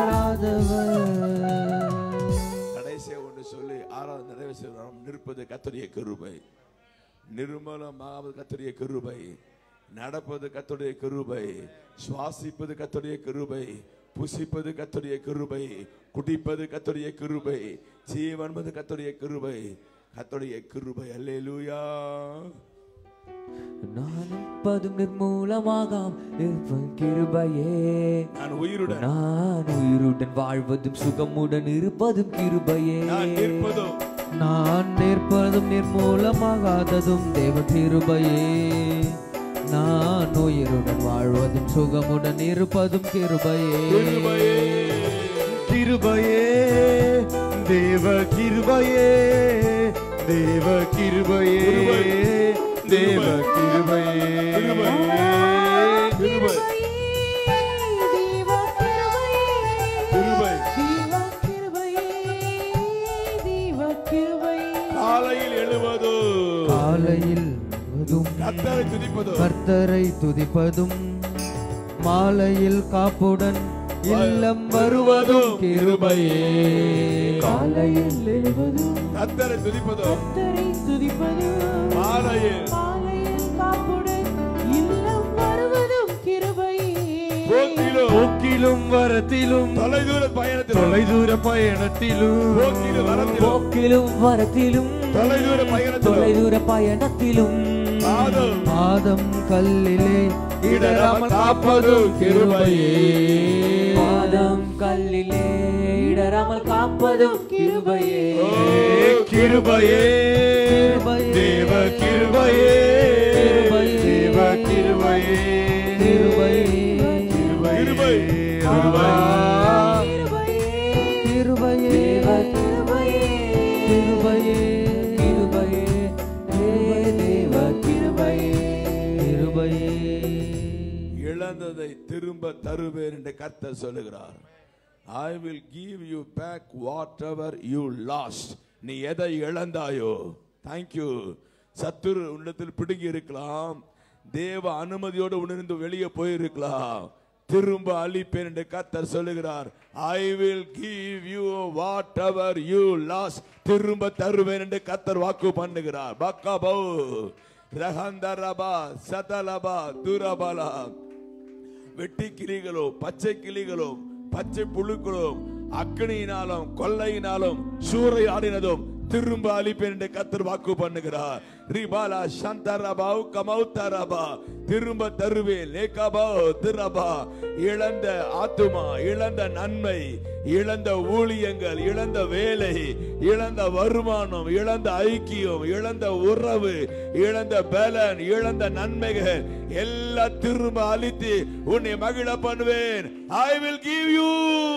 மாறாதவர் கடைசியா ஒன்று சொல்லி ஆறாவது நிறைவு செய்யணும் நிற்பது கத்தரிய கிருபை நிர்மலமாவது கத்தரிய கிருபை நடப்பது கத்துடைய கிருபை சுவாசிப்பது கத்துடைய கிருபை புசிப்பது கத்துடைய கிருபை குடிப்பது கத்துடைய கிருபை ஜீவன்பது கத்துடைய கிருபை கத்துடைய கிருபை அல்லேலூயா நான் இருப்பதும் நிர்மூலமாகாம் இருப்பதும் கிருபையே நான் உயிருடன் நான் உயிருடன் வாழ்வதும் சுகமுடன் இருப்பதும் கிருபையே நான் நிற்பதும் நான் நிற்பதும் நிர்மூலமாகாததும் தேவ கிருபையே நான் உயிருடன் வாழ்வதும் சுகமுடன் இருப்பதும் கிருபையே கிருபையே கிருபையே தேவ கிருபையே தேவ கிருபையே தேவ கிருபையே கிருபை. கிருபை தேவ கிருபையே கிருபை தேவ கிருபையே தேவ கிருபையே காலையில் எழுவது காலையில் வருவதும் கத்தரை துதிப்பதும் கர்த்தரை துதிப்பதும் மாலையில் காப்புடன் இல்லம் வருவதும் கிருபையே காலையில் எழுவதும் கத்தரை துதிப்பதும் கர்த்தரை துதிப்பதும் மாலையில் மாலையில் காப்புடன் இல்லம் வருவதும் கிருபையே போக்கிலும் போக்கிலும் வரத்திலும் தொலைதூர பயணத்திலும் தொலைதூர பயணத்திலும் போக்கிலும் வரத்திலும் போக்கிலும் வரத்திலும் தொலைதூர பயணத்திலும் தொலைதூர பயணத்திலும் பாதம் பாதம் கல்லிலே இடராமல் காப்பதும் கிருபையே பாதம் கல்லிலே இடராமல் காப்பதும் கிருபையே கிருபையே கிருபையே. தேவ கிருபையே கிருபையே. தேவ கிருபையே கிருபையே கிருபை. கிருபை கிருபையே தேவ கிருபையே கிருபையே கிருபையே ஹே தேவ கிருபையே கிருபையே இழந்ததை திரும்ப தருவேன் என்று கர்த்தர் சொல்லுகிறார் I will give you back whatever you lost நீ எதை இழந்தாயோ தேங்க்யூ சத்துரு உன்னிடத்தில் பிடுங்கி இருக்கலாம் தேவ அனுமதியோடு உணர்ந்து வெளியே போயிருக்கலாம் திரும்ப அளிப்பேன் என்று கத்தர் சொல்லுகிறார் I will give you whatever you lost திரும்ப தருவேன் என்று கத்தர் வாக்கு பண்ணுகிறார் பக்கபோ ரகந்தரபா சதலபா துரபலா வெட்டி கிளிகளோ பச்சை கிளிகளோ பச்சை புழுக்களோ அக்னியினாலும் கொள்ளையினாலும் சூறையாடினதும் திரும்ப அளிப்பேன் என்று கத்தர் வாக்கு பண்ணுகிறார் ரிபாலா சந்தரபா கமௌத்தரபா திரும்ப தருவேன் லேகபா திரபா இழந்த ஆத்துமா இழந்த நன்மை இழந்த ஊழியங்கள் இழந்த வேலை இழந்த வருமானம் இழந்த ஐக்கியம் இழந்த உறவு இழந்த பலன் இழந்த நன்மைகள் எல்லாம் திரும்ப அளித்து உன்னை மகிழ பண்ணுவேன் ஐ வில் கிவ் யூ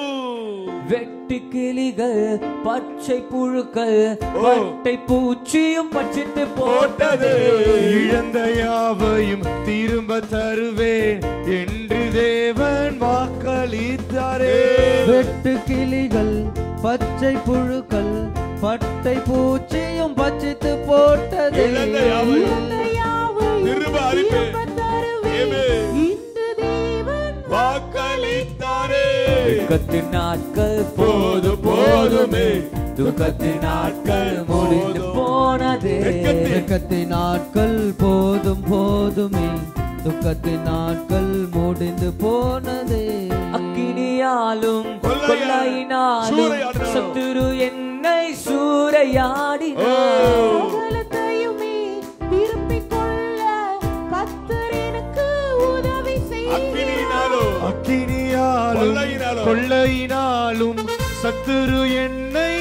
வெட்டு கிளிகள் பச்சை புழுக்கள் பட்டை பூச்சியும் பச்சிட்டு போட்டது இழந்த யாவையும் திரும்ப தருவேன் என்று தேவன் வாக்களித்தாரே வெட்டு கிளிகள் பச்சை புழுக்கள் பட்டை பூச்சியும் பச்சித்து போட்டது இழந்த யாவையும் யாவையும் திரும்ப அளிப்பேன். திரும்ப தருவேன். Amen. இன்று தேவன் வாக்களித்தாரே துக்கத்தின் நாட்கள் போது போதுமே துக்கத்தின் நாட்கள் முடிந்து போனதே வெட்கத்தின் துக்கத்தின் நாட்கள் போதும் போதுமே துக்கத்தின் நாட்கள் முடிந்து போனதே அக்கினியாலும் கொள்ளையா- கொள்ளையினாலும் சூறையாடினாலும். சத்துரு என்னை சூறையாடினார் சகலத்தையுமே திருப்பிக் கொள்ள கர்த்தர் எனக்கு உதவி அக்கினியினாலும் செய்கிறார். அக்கினியாலும் கொள்ளையினாலும். கொள்ளையினாலும் சத்துரு என்னை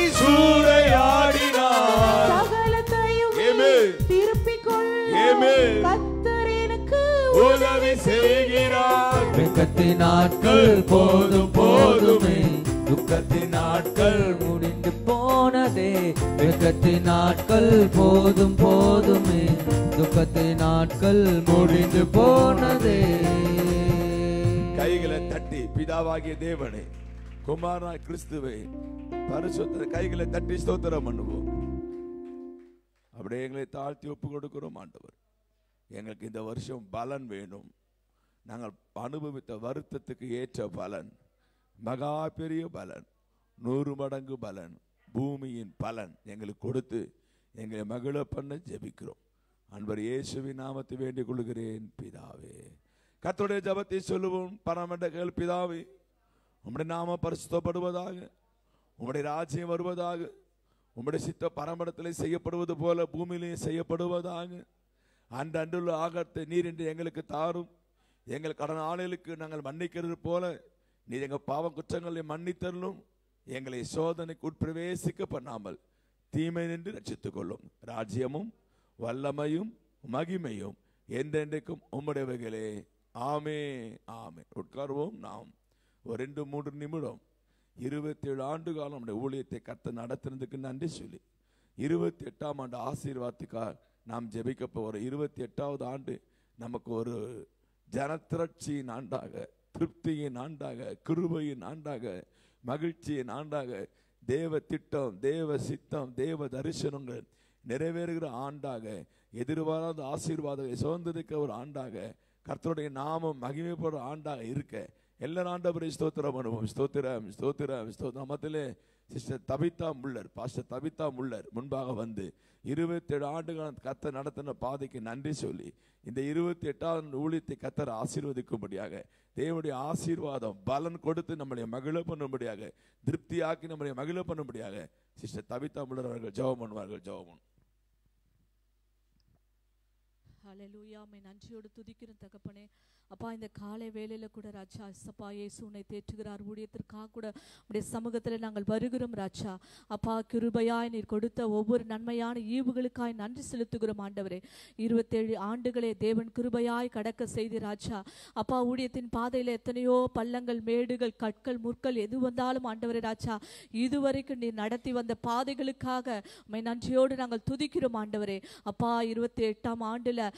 சூறையாடினார் சகலத்தையுமே Amen. திருப்பிக் கொள்ள Amen. கர்த்தர் எனக்கு உதவி செய்கிறார் துக்கத்தின் நாட்கள் போதும் போதுமே துக்கத்தின் நாட்கள் முடிந்து போனதே துக்கத்தின் நாட்கள் போதும் போதுமே துக்கத்தின் நாட்கள் முடிந்து போனதே கைகளை தட்டி பிதாவாகிய தேவனே குமாரா கிறிஸ்துவை பரிசுத்த கைகளை தட்டி ஸ்தோத்திரம் பண்ணுவோம் அப்படியே எங்களை தாழ்த்தி ஒப்பு கொடுக்கிறோம் ஆண்டவர் எங்களுக்கு இந்த வருஷம் பலன் வேணும் நாங்கள் அனுபவித்த வருத்தத்துக்கு ஏற்ற பலன் மகா பெரிய பலன் நூறு மடங்கு பலன் பூமியின் பலன் எங்களுக்கு கொடுத்து எங்களை மகிழ பண்ண ஜெபிக்கிறோம் அன்பர் இயேசுவின் நாமத்தை வேண்டிக் கொள்கிறேன் பிதாவே கர்த்தருடைய ஜபத்தை சொல்லுவோம் பரமண்டகள் பிதாவே உம்முடைய நாம பரிசுத்தப்படுவதாக உம்முடைய ராஜ்யம் வருவதாக உம்முடைய சித்த பரமடத்திலே செய்யப்படுவது போல பூமியிலே செய்யப்படுவதாக அன்றன்றுள்ள ஆகத்தை நீர் என்று எங்களுக்கு தாரும் எங்கள் கடன் ஆளுகளுக்கு நாங்கள் மன்னிக்கிறது போல நீர் எங்கள் பாவ குற்றங்களை மன்னித்தருளும் எங்களை சோதனைக்கு உட்பிரவேசிக்க பண்ணாமல் தீமை நின்று ரட்சித்துக் கொள்ளும் ராஜ்யமும் வல்லமையும் மகிமையும் என்றென்றைக்கும் உம்முடையவைகளே ஆமே ஆமே உட்காருவோம் நாம் ஒரு ரெண்டு மூன்று நிமிடம் இருபத்தேழு ஆண்டு காலம் நம்முடைய ஊழியத்தை கத்த நடத்துனதுக்கு நன்றி சொல்லி இருபத்தி எட்டாம் ஆண்டு ஆசீர்வாதத்துக்காக நாம் ஜெபிக்க போகிறோம் இருபத்தி எட்டாவது ஆண்டு நமக்கு ஒரு ஜனத்திரட்சியின் ஆண்டாக திருப்தியின் ஆண்டாக கிருபையின் ஆண்டாக மகிழ்ச்சியின் ஆண்டாக தேவ திட்டம் தேவ சித்தம் தேவ தரிசனங்கள் நிறைவேறுகிற ஆண்டாக எதிர்பாராத ஆசீர்வாதங்களை சுதந்திரிக்க ஒரு ஆண்டாக கர்த்தருடைய நாமம் மகிமைப்படுற ஆண்டாக இருக்க எல்லா ஆண்டவரை ஸ்தோத்திரம் பண்ணுவோம் ஸ்தோத்திரம் ஸ்தோத்திரம் ஸ்தோத்திரம் நாமத்திலே sister Tabitha Muller pastor Tabitha Muller முன்பாக வந்து இருபத்தேழு ஆண்டுகள் கத்தர் நடத்தின பாதைக்கு நன்றி சொல்லி இந்த இருபத்தி எட்டாவது ஊழியத்தை கத்தர் ஆசீர்வதிக்கும்படியாக தேவனுடைய ஆசீர்வாதம் பலன் கொடுத்து நம்மளை மகிழ பண்ணும்படியாக திருப்தியாக்கி நம்மளை மகிழ பண்ணும்படியாக சிஸ்டர் தபிதா முள்ளர் அவர்கள் ஜெபம் பண்ணுவார்கள் ஜெபம் பண்ணுவார்கள். ஹalleluya மை நன்றியோடு துதிக்கிறேன் தகப்பனே அப்பா இந்த காலை வேளையில கூட ராஜா சப்பா இயேசு உன்னை தேற்றுகிறார் ஊழியத்திற்காக கூட உடைய சமூகத்தில் நாங்கள் வருகிறோம் ராஜா அப்பா கிருபையாய் நீர் கொடுத்த ஒவ்வொரு நன்மையான ஈவுகளுக்காய் நன்றி செலுத்துகிறோம் ஆண்டவரே இருபத்தேழு ஆண்டுகளே தேவன் கிருபையாய் கடக்க செய்து ராஜா அப்பா ஊழியத்தின் பாதையில எத்தனையோ பள்ளங்கள் மேடுகள் கற்கள் முற்கள் எது வந்தாலும் ஆண்டவரே ராஜா இதுவரைக்கும் நீர் நடத்தி வந்த பாதைகளுக்காக உம்மை நன்றியோடு நாங்கள் துதிக்கிறோம் ஆண்டவரே அப்பா இருபத்தி எட்டாம் ஆண்டுல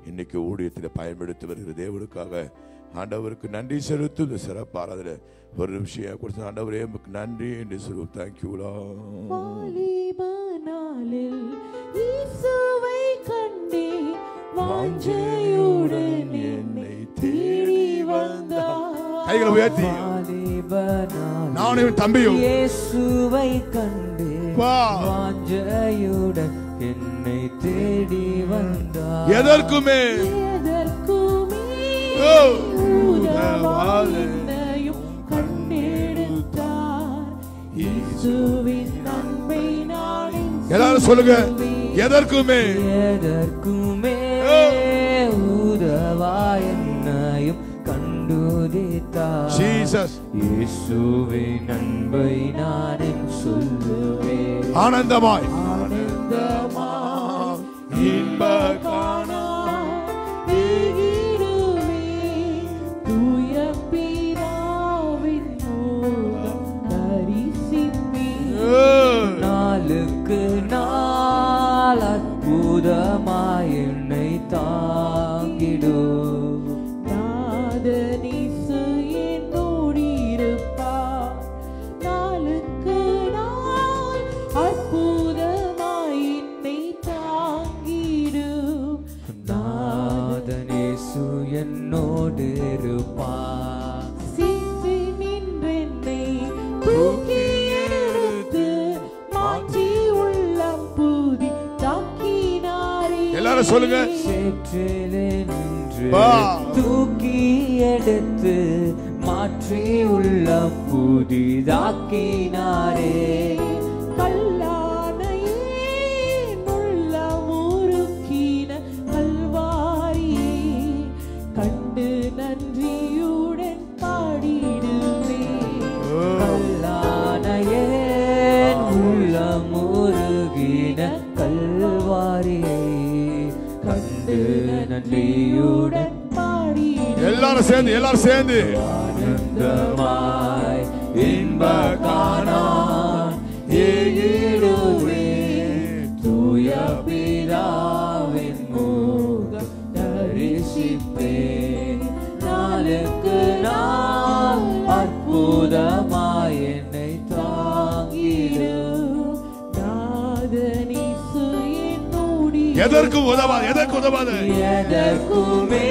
இன்னைக்கு ஊழியத்தில் பயன்படுத்தி வருகிற தேவனுக்காக ஆண்டவருக்கு நன்றி செலுத்தும் இந்த சிறப்பாக அதில் ஒரு நிமிஷம் கொடுத்த ஆண்டவரே உமக்கு நன்றி என்று சொல்லுவோம் தேங்க்யூலா வாலிபனாலில் இயேசுவை கண்டேன் வாஞ்சையுடன் என்னை தேடி வந்தார் கைகளை உயர்த்தி வாலிபனாலே நானும் என் தம்பியும் இயேசுவை கண்டு வா. வாஞ்சையுடன் என்னை தேடி வந்தார் எதற்குமே எதற்குமே ஓ, உதவால் என்னையும் கண்டெடுத்தார் இயேசுவின் அன்பை நான் எல்லாரும் சொல்லுங்க எதற்குமே எதற்குமே உதவா என்னையும் கண்டுதித்தார் ஜீசஸ் இயேசுவின் அன்பை நான் சொல்லுவேன் ஆனந்தமாய் ஆனந்தமாய் இன்ப காணா ஏகிடுவே தூய பிதாவின் மூலம் தரிசிப்பேன் நாளுக்கு நாள் அற்புதமாய் என்னை தாங்கிடும் நாதனிசு என்னோடிருப்பார் நாளுக்கு நாள் அற்புதமாய் என்னை தாங்கிடும் நாதனேசு என்னோடு இருப்பார் சிந்தி நின்றென்னை தூக்கி எடுத்து மாற்றி உள்ளம் புதி தாக்கினாரே எல்லாரும் சொல்லுங்க. சேற்றிலே நின்று வா. தூக்கி எடுத்து மாற்றி உள்ள புதிதாக்கினாரே கல்லானையே உள்ளமுருக்கின கல்வாரியே கண்டு நன்றியுடன் பாடிடுவே கல்லானையேன் உள்ளம் உருகின கல்வாரியை கண்டு நன்றியுடன் பாடிடுவே எல்லாரும் சேர்ந்து எல்லாரும் சேர்ந்து ஆனந்தமாய் இன்ப காணான் ஏகிடுவே தூய பிதாவின் முகம் தரிசிப்பேன் நாளுக்கு நாள் அற்புதமாய் என்னை தாங்கிடும் நாதனிசு என்னோடி எதற்கும் உதவாது எதற்கு உதவாது எதற்குமே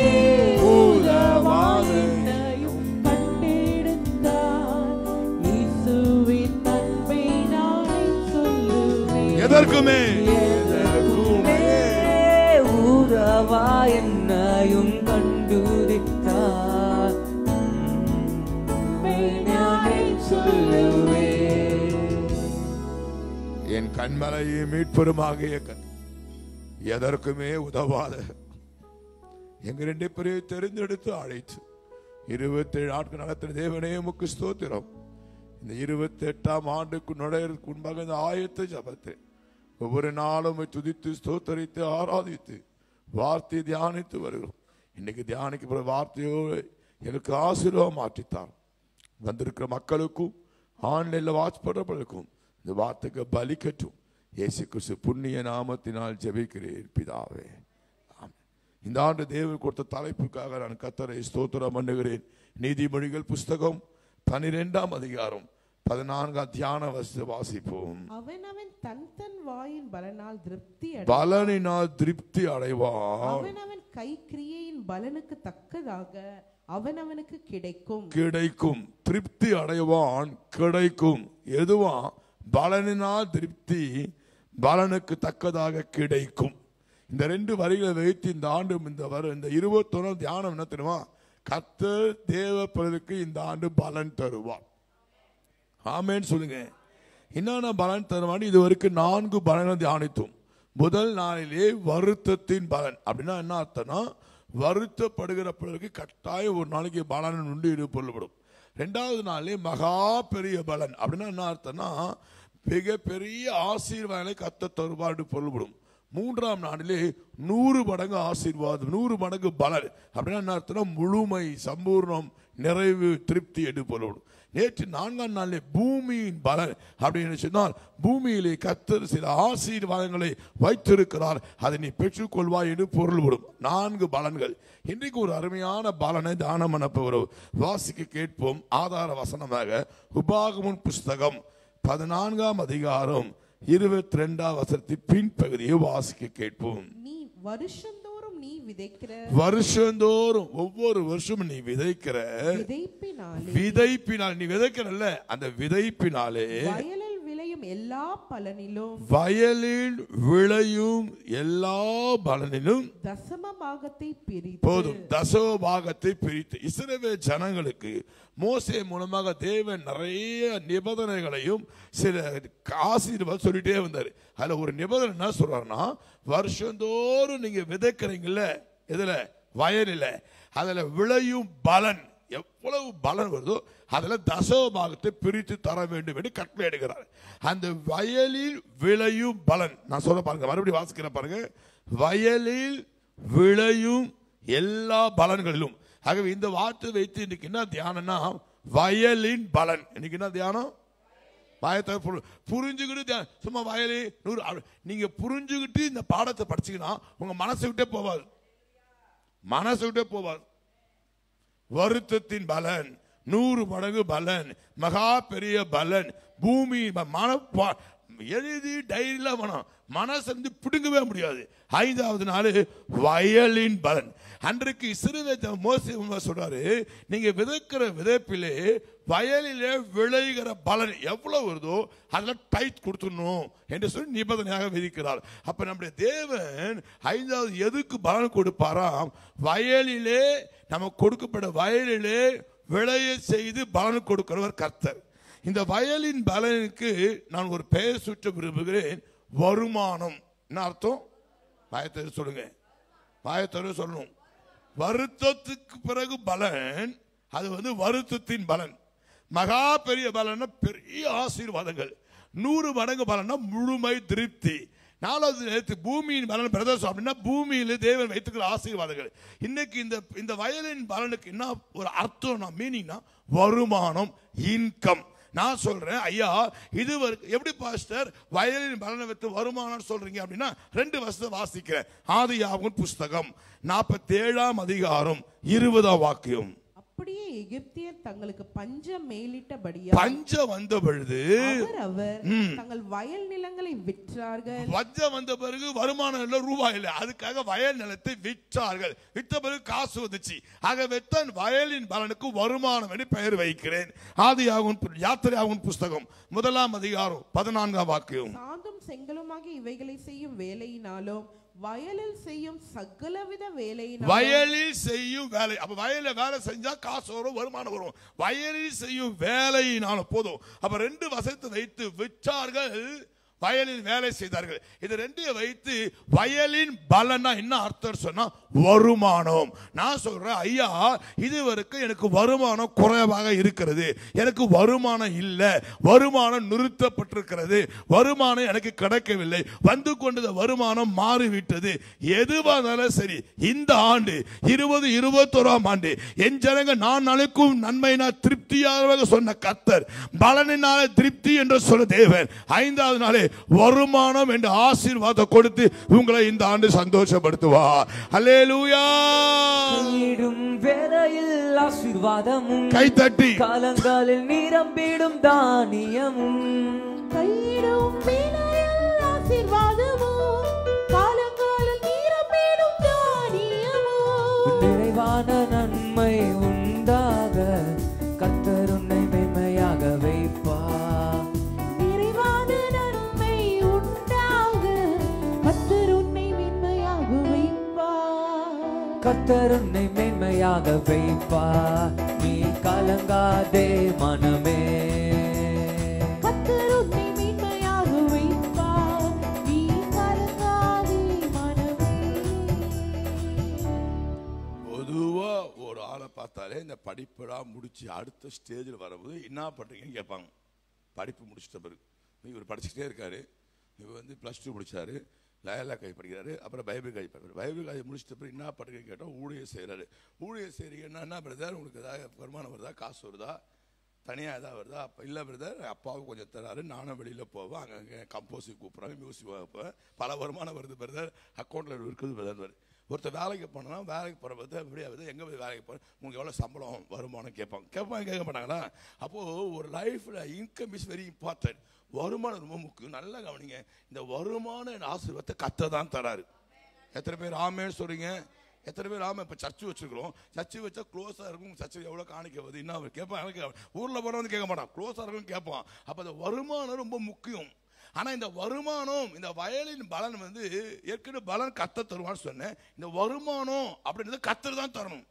உதவாது என்னையும் கண்டெடுத்தார் இயேசுவின் அன்பை நான் சொல்லுவேன் எதற்குமே எதற்குமே உறவா என்னையும் கண்டுதித்தார் நானே சொல்லுவேன் என் கண்மலையும் மீட்பெருமாகிய கண் எதற்குமே உதவாத எங்க ரெண்டு பேரையும் தெரிந்தெடுத்து அழைத்து இருபத்தேழு நாட்கள் நடத்தின தேவனே உமக்கு ஸ்தோத்திரம் இந்த இருபத்தி எட்டாம் ஆண்டுக்கு நுழையறதுக்கு முன்பாக இந்த ஆயத்த ஜபத்தை ஒவ்வொரு நாளும் உம்மை துதித்து ஸ்தோத்தரித்து ஆராதித்து வார்த்தையை தியானித்து வருகிறோம் இன்னைக்கு தியானிக்கப்படுற வார்த்தையோடு எனக்கு ஆசீர்வாதம் மாற்றித்தார் வந்திருக்கிற மக்களுக்கும் ஆன்லைன்ல வாட்ச் பண்றவர்களுக்கும் இந்த வார்த்தைக்கு பலிக்கட்டும் இயேசு கிறிஸ்து புண்ணிய நாமத்தினால் ஜெபிக்கிறேன் பிதாவே ஆமென். இந்த ஆண்டு தேவன் கொடுத்த தலைப்புக்காக நான் கத்தரை ஸ்தோத்திரம் பண்ணுகிறேன் நீதிமொழிகள் புஸ்தகம் பனிரெண்டாம் அதிகாரம் பதினான்காம் தியான வச வாசிப்போம் அவனவன் தன் தன் வாயின் பலனால் திருப்தி அடை பலனினால் திருப்தி அடைவான் அவனவன் கை கிரியையின் பலனுக்கு தக்கதாக அவனவனுக்கு கிடைக்கும் கிடைக்கும் திருப்தி அடைவான் கிடைக்கும் எதுவா பலனினால் திருப்தி பலனுக்கு தக்கதாக கிடைக்கும் இந்த ரெண்டு வரிகளை வைத்து இந்த ஆண்டு இந்த வர இந்த இருபத்தொன்னு தியானம் என்ன தெரியுமா கத்தர் தேவ பிறருக்கு இந்த ஆண்டு பலன் தருவார் ஆமேன்னு சொல்லுங்க என்னென்ன பலன் தருவான் இது வரைக்கும் நான்கு பலன்கள் தியானித்தோம் முதல் நாளிலே வருத்தத்தின் பலன் அப்படின்னா என்ன அர்த்தம்னா வருத்தப்படுகிற பிறகு கட்டாயம் ஒரு நாளைக்கு பலன் உண்டு ஈடுபடப்படும் ரெண்டாவது நாளே மகா பெரிய பலன் அப்படின்னா என்ன அர்த்தம்னா மிக பெரிய ஆசீர்வாதங்களை கத்த தருவாடு பொருள்படும் மூன்றாம் நாளிலே நூறு மடங்கு ஆசீர்வாதம் நூறு மடங்கு பலன் அப்படின்னா என்ன அர்த்தம்னா முழுமை சம்பூர்ணம் நிறைவு திருப்தி என்று பொருள்படும் நேற்று நான்காம் நாளிலே பூமியின் பலன் அப்படின்னு சொன்னால் பூமியிலே கத்தர் சில ஆசீர்வாதங்களை வைத்திருக்கிறார் அதை நீ பெற்றுக்கொள்வாய் என்று பொருள் வரும் நான்கு பலன்கள் இன்றைக்கு ஒரு அருமையான பலனை தானம் அனுப்புகிறோம் வாசிக்க கேட்போம் ஆதார வசனமாக உபாகமுன் புஸ்தகம் பதினான்காம் அதிகாரம் இருபத்தி ரெண்டாம் வசனத்தின் பின்பகுதியை வாசிக்க கேட்போம் நீ வருஷந்தோறும் நீ விதைக்கிற வருஷந்தோறும் ஒவ்வொரு வருஷமும் நீ விதைக்கிற விதைப்பினாலே விதைப்பினால் நீ விதைக்கிறல்ல அந்த விதைப்பினாலே வயலில் விளையும் எல்லா பலனிலும் வயலில் விளையும் எல்லா பலனிலும் தசம பாகத்தை பிரித்து போதும் தசோபாகத்தை பிரித்து இஸ்ரவேல் ஜனங்களுக்கு மோசே மூலமாக தேவன் நிறைய நிபந்தனைகளையும் சில ஆசீர்வாதம் சொல்லிட்டே வந்தார் அதுல ஒரு நிபந்தனை என்ன சொல்றாருன்னா வருஷந்தோறும் நீங்க விதைக்கிறீங்கல்ல இதுல வயலில் அதுல விளையும் பலன் எவ்வளவு பலன் வருதோ அதுல தசோபாகத்தை பிரித்து தர வேண்டும் என்று கட்டளை எடுக்கிறார் அந்த வயலில் விளையும் பலன் நான் சொல்ல பாருங்க மறுபடியும் வாசிக்கிறேன் பாருங்க வயலில் விளையும் எல்லா பலன்களிலும் ஆகவே இந்த வார்த்தை வைத்து இன்னைக்கு என்ன தியானம்னா வயலின் பலன் இன்னைக்கு என்ன தியானம் வாயத்தை புரி- புரிஞ்சுக்கிட்டு தியா- சும்மா வயலி நூறு அப்படி- நீங்க புரிஞ்சுக்கிட்டு இந்த பாடத்தை படிச்சீங்கன்னா உங்க மனசை விட்டே போவாது மனசை விட்டே போவாது வருத்தத்தின் பலன் நூறு மடங்கு பலன் மகா பெரிய பலன் பூமி ம- மன பா- எழுதி டைரியில வேணும் மனசை வந்து பிடுங்கவே முடியாது ஐந்தாவது நாள் வயலின் பலன் அன்றைக்கு இஸ்ரவேல் மோசி சொல்றாரு நீங்க விதைக்கிற விதைப்பிலே வயலிலே விளைகிற பலன் எவ்வளவு வருதோ அதில் டைட் கொடுத்துடணும் என்று சொல்லி நிபந்தனையாக விதிக்கிறார் அப்ப நம்முடைய தேவன் ஐந்தாவது எதுக்கு பலன் கொடுப்பாராம் வயலிலே நமக்கு கொடுக்கப்பட்ட வயலிலே விளைய செய்து பலன் கொடுக்கிறவர் கர்த்தர் இந்த வயலின் பலனுக்கு நான் ஒரு பெயர் சுற்ற விரும்புகிறேன் வருமானம் என்ன அர்த்தம் வாயத்தை சொல்லுங்க வாயத்தோடு சொல்லணும் வருத்தத்துக்கு பிறகு பலன் அது வந்து வருத்தத்தின் பலன் மகா பெரிய பலன்னா பெரிய ஆசீர்வாதங்கள் நூறு மடங்கு பலன்னா முழுமை திருப்தி நாலாவது நேரத்து பூமியின் பலன் பிரதேசம் அப்படின்னா பூமியில தேவன் வைத்துக்கிற ஆசீர்வாதங்கள் இன்னைக்கு இந்த இந்த வயலின் பலனுக்கு என்ன ஒரு அர்த்தம்னா மீனிங்னா வருமானம் இன்கம் நான் சொல்றேன் ஐயா இது வரை- எப்படி பாஸ்டர் வயலின் பலனை வைத்து வருமானம் சொல்றீங்க அப்படின்னா ரெண்டு வருஷத்தை வாசிக்கிறேன் ஆதியாகும் புஸ்தகம் நாற்பத்தி ஏழாம் அதிகாரம் இருபதாம் வாக்கியம் அப்படியே எகிப்தியர் தங்களுக்கு பஞ்சம் மேலிட்டபடியா பஞ்சம் வந்த பொழுது அவர் அவர் தங்கள் வயல் நிலங்களை விற்றார்கள் வஞ்சம் வந்த பிறகு வருமானம் இல்லை ரூபாய் இல்லை அதுக்காக வயல் நிலத்தை விற்றார்கள் விற்ற பிறகு காசு வந்துச்சு ஆகவே தான் வயலின் பலனுக்கு வருமானம் என்று பெயர் வைக்கிறேன் ஆதியாகும் யாத்திரையாகும் புஸ்தகம் முதலாம் அதிகாரம் பதினான்காம் வாக்கியம் சாந்தும் செங்கலுமாகி இவைகளை செய்யும் வேலையினாலும் வயலில் செய்யும் சகலவித வேலையினாலும் வயலில் செய்யும் வேலை அப்ப வயல்ல வேலை செஞ்சா காசு வரும் வருமானம் வரும் வயலில் செய்யும் வேலையினாலும் போதும் அப்ப ரெண்டு வசத்தை வைத்து விற்றார்கள் வயலில் வேலை செய்தார்கள் இது ரெண்டையும் வைத்து வயலின் பலனா என்ன அர்த்தம் சொன்னா வருமானம் நான் சொல்றேன் ஐயா இதுவரைக்கும் எனக்கு வருமானம் குறைவாக இருக்கிறது எனக்கு வருமானம் இல்லை வருமானம் நிறுத்தப்பட்டிருக்கிறது வருமானம் எனக்கு கிடைக்கவில்லை வந்து கொண்டது வருமானம் மாறிவிட்டது எதுவானாலும் சரி இந்த ஆண்டு இருபது இருபத்தோராம் ஆண்டு என் ஜனங்க நான் நாளைக்கும் நன்மை நான் திருப்தியாக சொன்ன கத்தர் பலனினால திருப்தி என்று சொன்ன தேவன் ஐந்தாவது நாளே வருமானம் என்ற ஆசீர்வாதம் கொடுத்து உங்களை இந்த ஆண்டு சந்தோஷப்படுத்துவார் அல்லேலூயா கையிடும் வேலையில் ஆசீர்வாதமும் கைத்தட்டி காலங்காலில் நிரம்பிடும் தானியமும் கையிடும் வேலையில் ஆசீர்வாதமும் காலங்காலம் நீரமேடும் தானியமும் நிறைவான நன்மை உண்டாக கர்த்தர் உன்னை மென்மையாக வைப்பார் நிறைவான நன்மை உண்டாக கத்தர் உன்னை மென்மையாக வைப்பார் கர்த்தர் உன்னை மென்மையாக வைப்பார் நீ கலங்காதே மனமே கத்தர் உன்னை மென்மையாக வைப்பார் நீ கலங்காதே மனமே பொதுவா ஒரு ஆளை பார்த்தாலே இந்த படிப்பெல்லாம் முடிச்சு அடுத்த ஸ்டேஜில் வரும்போது என்ன பண்றீங்கன்னு கேட்பாங்க படிப்பு முடிச்சிட்ட பிறகு இவர் படிச்சுக்கிட்டே இருக்காரு இவர் வந்து ப்ளஸ் டூ முடிச்சாரு லயலா கை படிக்கிறாரு அப்புறம் பைபிள் கை படிக்கிறார் பைபிள் கை முடிச்சிட்ட பிறகு என்ன பண்ணுறீங்கன்னு கேட்டால் ஊழியர் செய்கிறாரு ஊழியர் செய்கிறீங்கன்னா என்ன பிரதர் உங்களுக்கு ஏதாவது வருமானம் வருதா காசு வருதா தனியாக எதாவது வருதா அப்போ இல்லை பிரதர் அப்பாவுக்கு கொஞ்சம் தராரு நானும் வெளியில் போவேன் அங்கங்கே கம்போசிங் கூப்பிட்றாங்க மியூசிக் வைப்பேன் பல வருமானம் வருது பிரதர் அக்கௌண்ட்டில் இருக்குது பிரதர் ஒருத்தர் வேலைக்கு போனோம்னா வேலைக்கு போகிற பார்த்து அப்படியே வந்து எங்கே போய் வேலைக்கு போகிறேன் உங்களுக்கு எவ்வளோ சம்பளம் வருமானம் கேட்பாங்க கேட்பாங்க கேட்க மாட்டாங்களா அப்போது ஒரு லைஃப்பில் இன்கம் இஸ் வெரி இம்பார்ட்டன்ட் வருமானம் ரொம்ப முக்கியம் நல்லா கவனிங்க இந்த வருமான ஆசீர்வாதத்தை கத்த தான் தராரு எத்தனை பேர் ஆமேன்னு சொல்றீங்க எத்தனை பேர் ஆமாம் இப்போ சர்ச்சு வச்சுருக்கிறோம் சர்ச்சு வச்சா க்ளோஸாக இருக்கும் சர்ச்சு எவ்வளோ காணிக்க வருது என்ன அவர் கேட்பான் எனக்கு ஊரில் போகிறவங்க வந்து கேட்க மாட்டான் க்ளோஸாக இருக்கும்னு கேட்பான் அப்போ அந்த வருமானம் ரொம்ப முக்கியம் ஆனால் இந்த வருமானம் இந்த வயலின் பலன் வந்து ஏற்கனவே பலன் கத்த தருவான்னு சொன்னேன் இந்த வருமானம் அப்படின்றது கத்தர் தான் தரணும்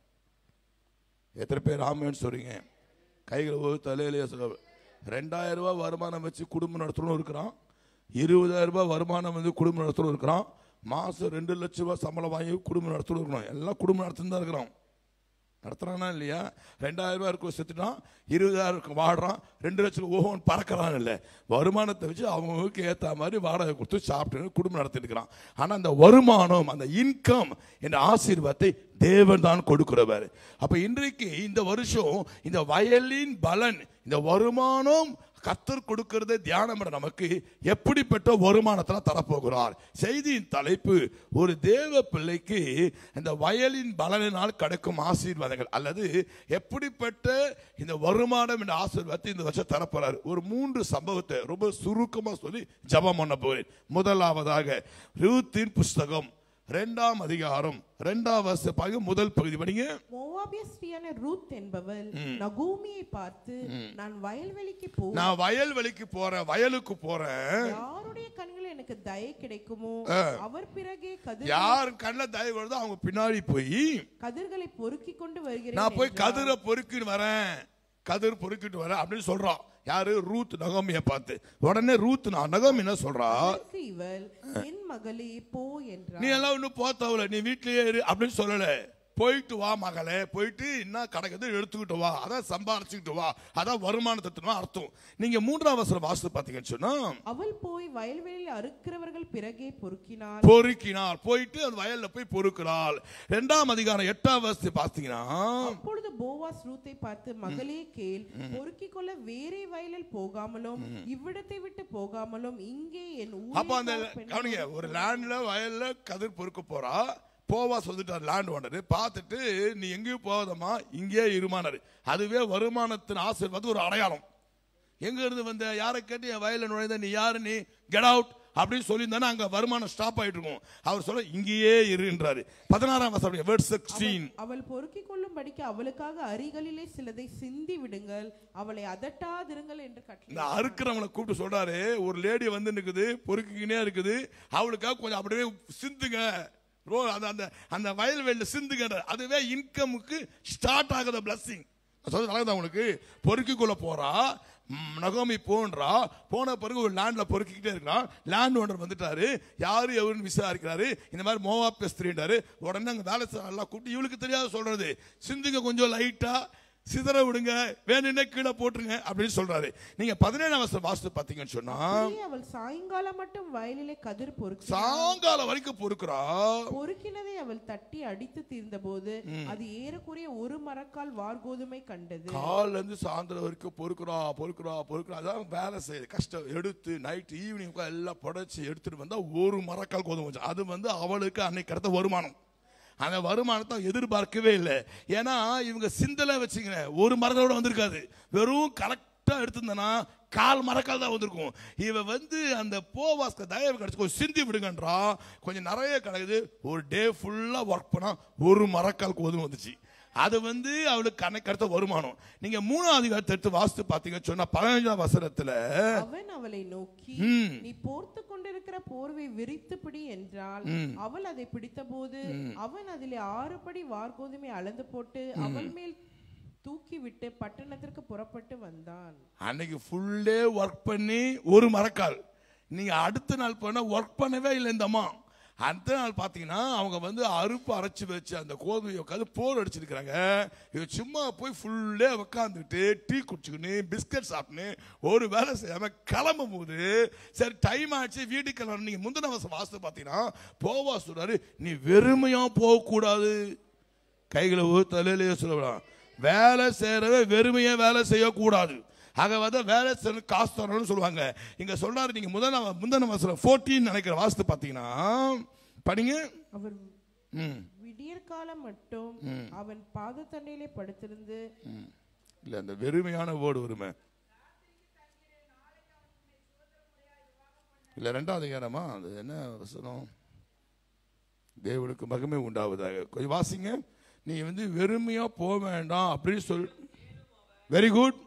எத்தனை பேர் ஆமேன்னு சொல்றீங்க கைகள் ஒரு தலையிலேயே சொல்ல ரெண்டாயிரம் ரூபாய் வருமானம் வச்சு குடும்பம் நடத்தணும் இருக்கிறான் இருபதாயிரம் ரூபாய் வருமானம் வந்து குடும்பம் நடத்தணும் இருக்கிறான் மாதம் ரெண்டு லட்ச ரூபாய் சம்பளம் வாங்கி குடும்பம் நடத்தணும் இருக்கணும் எல்லாம் குடும்பம் நடத்தின்னு தான் இருக்கிறோம் நடத்துறானா இல்லையா ரெண்டாயிரம் ரூபாய் இருக்கும் செத்துட்டான் இருபதாயிரம் இருக்கும் வாடுறான் ரெண்டு லட்சம் ஓஹோன்னு பறக்கிறான் இல்லை வருமானத்தை வச்சு அவங்களுக்கு ஏற்ற மாதிரி வாடகை கொடுத்து சாப்பிட்டு குடும்பம் நடத்திட்டு இருக்கிறான் ஆனால் அந்த வருமானம் அந்த இன்கம் என்ற ஆசீர்வாதத்தை தேவன் தான் கொடுக்கிறவர் அப்ப இன்றைக்கு இந்த வருஷம் இந்த வயலின் பலன் இந்த வருமானம் கத்தர் கொடுக்கிறத தியானம் பண்ண நமக்கு எப்படிப்பட்ட வருமானத்தில் தரப்போகிறார் செய்தியின் தலைப்பு ஒரு தேவ பிள்ளைக்கு இந்த வயலின் பலனினால் கிடைக்கும் ஆசீர்வாதங்கள் அல்லது எப்படிப்பட்ட இந்த வருமானம் என்ற ஆசீர்வாதத்தை இந்த வருஷம் தரப்போறார் ஒரு மூன்று சம்பவத்தை ரொம்ப சுருக்கமா சொல்லி ஜெபம் பண்ண போறேன் முதலாவதாக ரூத்தின் புஸ்தகம் ரெண்டாம் அதிகாரம் ரெண்டாம் வருஷ பாருங்க முதல் பகுதி படிங்க மோவாபிய ஸ்ரீயான ரூத் என்பவள் நகூமியை பார்த்து நான் வயல்வெளிக்கு போ நான் வயல்வெளிக்கு போறேன் வயலுக்கு போறேன் யாருடைய கண்கள் எனக்கு தயை கிடைக்குமோ அவர் பிறகே கதிர் யார் கண்ணில் தயவு வருதோ அவங்க பின்னாடி போய் கதிர்களை பொறுக்கி கொண்டு வருகிறேன் நான் போய் என்றார். கதிரை பொறுக்கிட்டு வரேன் கதிர் பொறுக்கிட்டு வரேன் அப்படின்னு சொல்றான் யாரு ரூத் நகோமியை பார்த்து உடனே ரூத் நான் நகோமி என்ன சொல்றா அதற்கு இவள் என் மகளே போ என்றார் நீ எல்லாம் இன்னும் போத்தவல நீ வீட்லயே இரு அப்படின்னு சொல்லல போயிட்டு வா மகளே போயிட்டு என்ன கிடைக்குது எடுத்துக்கிட்டு வா அதான் சம்பாரிச்சுக்கிட்டு வா அதான் வருமானத்தை அர்த்தம் நீங்க மூன்றாம் வசனம் வாசித்து பாத்தீங்கன்னு சொன்னா அவள் போய் வயல்வெளியில் அறுக்கிறவர்கள் பிறகே பொறுக்கினாள் பொறுக்கினார் போயிட்டு அந்த வயல்ல போய் பொறுக்கிறாள் ரெண்டாம் அதிகாரம் எட்டாம் வருஷத்தை பார்த்தீங்கன்னா அப்பொழுது போவாஸ் ரூத்தை பார்த்து மகளே கேள் பொறுக்கிக் கொள்ள வேறே வயலில் போகாமலும் இவ்விடத்தை விட்டு போகாமலும் இங்கே என் அப்ப அந்த ஊழியக்கார பெண்ணை கவனிங்க ஒரு லேண்ட்ல வயல்ல கதிர் பொறுக்க போறா போவா சொல்லிட்டார் லேண்ட் ஓனர் பார்த்துட்டு நீ எங்கேயும் போகாதம்மா இங்கேயே இருமானாரு அதுவே வருமானத்தின் ஆசீர்வாதம் ஒரு அடையாளம் எங்க இருந்து வந்த யாரை கேட்டு என் வயல்ல நுழைந்த நீ யாரு நீ கெட் அவுட் அப்படின்னு சொல்லியிருந்தானே அங்க வருமானம் ஸ்டாப் ஆயிட்டு இருக்கும் அவர் சொல்ல இங்கேயே இருன்றாரு பதினாறாம் வசனம் வேர்ட் சிக்ஸ்டீன் அவள் பொறுக்கிக் கொள்ளும்படிக்கு அவளுக்காக அரிகளிலே சிலதை சிந்தி விடுங்கள் அவளை அதட்டாதிருங்கள் என்று இந்த கட்டளை அறுக்கிறவங்களை கூப்பிட்டு சொல்றாரு ஒரு லேடி வந்து நிக்குது பொறுக்கிக்கினே இருக்குது அவளுக்காக கொஞ்சம் அப்படியே சிந்துங்க ரோ அந்த அந்த அந்த வயல்வெளியில சிந்துங்க அதுவே இன்கமுக்கு ஸ்டார்ட் ஆகுத பிளஸ்ஸிங் சொல்றது நல்லதா உங்களுக்கு பொறுக்கிக்குள்ள போறா ம், நகோமி போன்றா போன பிறகு ஒரு லேண்ட்ல பொறுக்கிக்கிட்டே இருக்கிறான் லேண்ட் ஓனர் வந்துட்டாரு யாரு எவருன்னு விசாரிக்கிறாரு இந்த மாதிரி மோவா பேசுறீன்றாரு உடனே அங்க வேலை செய்ற எல்லாம் கூப்பிட்டு இவளுக்கு தெரியாத சொல்றது சிந்துங்க கொஞ்சம் லைட்டா சிதற விடுங்க வேணும்னே கீழே போட்டுருங்க அப்படின்னு சொல்றாரு நீங்க பதினேழாம் வருஷம் வாசித்து பாத்தீங்கன்னு சொன்னா அப்படியே அவள் சாயங்காலம் மட்டும் வயலிலே கதிர் பொறுக்கி சாயங்காலம் வரைக்கும் பொறுக்கிறா பொறுக்கினதை அவள் தட்டி அடித்து தீர்ந்தபோது அது ஏறக்குறைய ஒரு மரக்கால் வார்கோதுமை கண்டது காலைல இருந்து சாயந்தரம் வரைக்கும் பொறுக்கிறா பொறுக்கிறா பொறுக்கிறா அதான் வேலை செய்யுது கஷ்டம் எடுத்து நைட் ஈவினிங் எல்லாம் புடைச்சி எடுத்துட்டு வந்தா ஒரு மரக்கால் கோதுமை வச்சு அது வந்து அவளுக்கு அன்னைக்கு கிடைத்த வருமானம் அந்த வருமானத்தை அவ எதிர்பார்க்கவே இல்லை ஏன்னா இவங்க சிந்தலை வச்சுங்க ஒரு மரத்தோட வந்திருக்காது வெறும் கரெக்டா எடுத்திருந்தனா கால் மரக்கால் தான் வந்திருக்கும் இவ வந்து அந்த போவாஸ்க தயவு கிடைச்சு கொஞ்சம் சிந்தி விடுங்கன்றா கொஞ்சம் நிறைய கிடைக்குது ஒரு டே ஃபுல்லா ஒர்க் பண்ணா ஒரு மரக்கால் கோதுமை வந்துச்சு அது வந்து அவளுக்கு கணக்கு அடுத்த வருமானம் நீங்க மூணாவது அதிகாரத்தை எடுத்து வாசித்து பாத்தீங்கன்னு சொன்னா பதினஞ்சாம் வசனத்துல அவன் அவளை நோக்கி ம். நீ போர்த்து கொண்டிருக்கிற போர்வை விரித்து பிடி என்றால் அவள் அதை பிடித்தபோது அவன் அதிலே ஆறு படி வார்கோதுமை அளந்து போட்டு அவள் மேல் தூக்கி விட்டு பட்டணத்திற்கு புறப்பட்டு வந்தான் அன்னைக்கு ஃபுல் டே ஒர்க் பண்ணி ஒரு மரக்கால் நீங்க அடுத்த நாள் பண்ண ஒர்க் பண்ணவே இல்லை இந்த அம்மா அடுத்த நாள் பார்த்தீங்கன்னா அவங்க வந்து அறுப்பு அரைச்சு வச்சு அந்த கோதுமையை உட்காந்து போர் அடிச்சிருக்கிறாங்க இவ சும்மா போய் ஃபுல் டே உட்காந்துக்கிட்டு டீ குடிச்சுக்கின்னு பிஸ்கட் சாப்பிட்டுன்னு ஒரு வேலை செய்யாம கிளம்பும் போது சரி டைம் ஆச்சு வீட்டுக்கு கிளம்பணும் நீங்க முந்தின வருஷம் வாசத்தை பார்த்தீங்கன்னா போவா சொல்றாரு நீ வெறுமையா போகக்கூடாது கைகளை தலையிலேயே சொல்லலாம் வேலை செய்யறவே வெறுமையா வேலை செய்யக்கூடாது ஆக வந்து வேலை செய்ய காசு தரணும்னு சொல்லுவாங்க இங்க சொல்றாரு நீங்க முதல் முந்தின வசனம் 14 நினைக்கிற வாஸ்து பார்த்தீங்கன்னா படிங்க அவர் ம் விடியற்காலம் மட்டும் அவன் பாதத்தண்டையிலே படுத்திருந்து இல்ல அந்த வெறுமையான வேர்டு வருமே இல்ல ரெண்டாவது அதிகாரமா அது என்ன வசனம் தேவனுக்கு மகிமை உண்டாவதாக கொஞ்சம் வாசிங்க நீ வந்து வெறுமையா போக வேண்டாம் அப்படின்னு சொல் வெரி குட்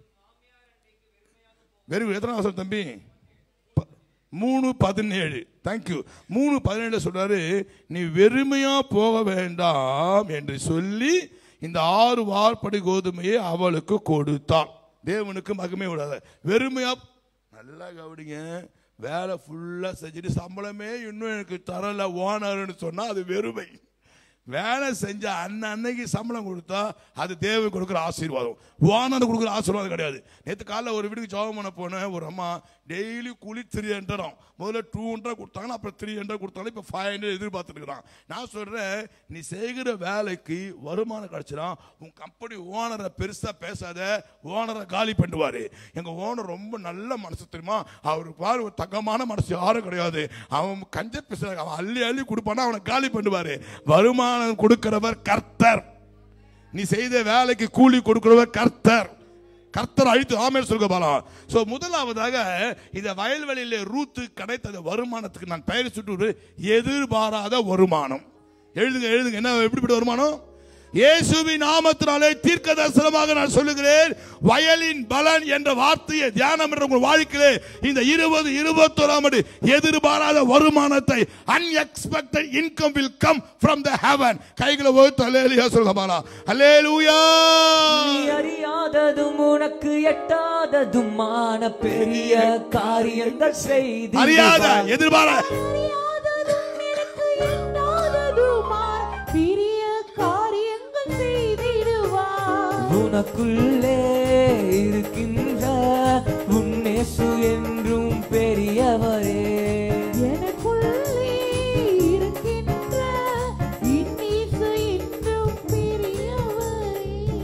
வெரி குட் எத்தனை வசனம் தம்பி ப- மூணு பதினேழு தேங்க்யூ மூணு பதினேழு சொல்றாரு நீ வெறுமையா போக வேண்டாம் என்று சொல்லி இந்த ஆறு வார்படி கோதுமையை அவளுக்கு கொடுத்தான் தேவனுக்கு மகிமை விடாத வெறுமையா நல்லா கவனிங்க வேலை ஃபுல்லா செஞ்சுட்டு சம்பளமே இன்னும் எனக்கு தரல ஓனர்னு சொன்னா அது வெறுமை வேலை செஞ்ச அன்ன அன்னைக்கு சம்பளம் கொடுத்தா அது தேவன் கொடுக்குற ஆசீர்வாதம் ஓனர் கொடுக்குற ஆசீர்வாதம் கிடையாது நேற்று காலைல ஒரு வீட்டுக்கு ஜாபம் பண்ண போனேன் ஒரு அம்மா டெய்லி கூலி த்ரீ ஹண்ட்ரட் முதல்ல டூ ஹண்ட்ரட் கொடுத்தாங்கன்னா அப்புறம் த்ரீ ஹண்ட்ரட் கொடுத்தாலும் இப்போ ஃபைவ் ஹண்ட்ரட் எதிர்பார்த்துருக்குறான் நான் சொல்கிறேன் நீ செய்கிற வேலைக்கு வருமானம் கிடைச்சினா உன் கம்பெனி ஓனரை பெருசாக பேசாத ஓனரை காலி பண்ணுவார் எங்கள் ஓனர் ரொம்ப நல்ல மனசு தெரியுமா அவருக்கு பாரு ஒரு தங்கமான மனசு யாரும் கிடையாது அவன் கஞ்ச பேசுற அவன் அள்ளி அள்ளி கொடுப்பானா அவனை காலி பண்ணுவார் வருமானம் கொடுக்கிறவர் கர்த்தர் நீ செய்த வேலைக்கு கூலி கொடுக்கிறவர் கர்த்தர் கர்த்தர் அழித்து ஆமே சொல்க பாலாம் சோ முதலாவதாக இந்த வயல்வெளியில ரூத்து கிடைத்த வருமானத்துக்கு நான் பெயர் சுட்டு எதிர்பாராத வருமானம் எழுதுங்க எழுதுங்க என்ன எப்படிப்பட்ட வருமானம் இயேசுவின் நாமத்தினாலே தீர்க்க தரிசனமாக நான் சொல்லுகிறேன் வயலின் பலன் என்ற வார்த்தையை தியானம் என்ற உங்கள் வாழ்க்கையிலே இந்த இருபது இருபத்தோராம் ஆண்டு எதிர்பாராத வருமானத்தை unexpected income will come from the heaven கைகளை ஓய்த்து அல்லேலியா சொல்லுங்க அல்லேலூயா நீ அறியாததும் உனக்கு எட்டாததுமான பெரிய காரியங்கள் செய்தி அறியாத எதிர்பாராத அறியாததும் எனக்கு எண்ணாததுமாய் பெரிய காரியங்கள் செய்திடுவார் உனக்குள்ளே இருக்கின்ற உன்னேசு என்றும் பெரியவரே எனக்குள்ளே இருக்கின்ற இன்னீசு என்றும் பெரியவரே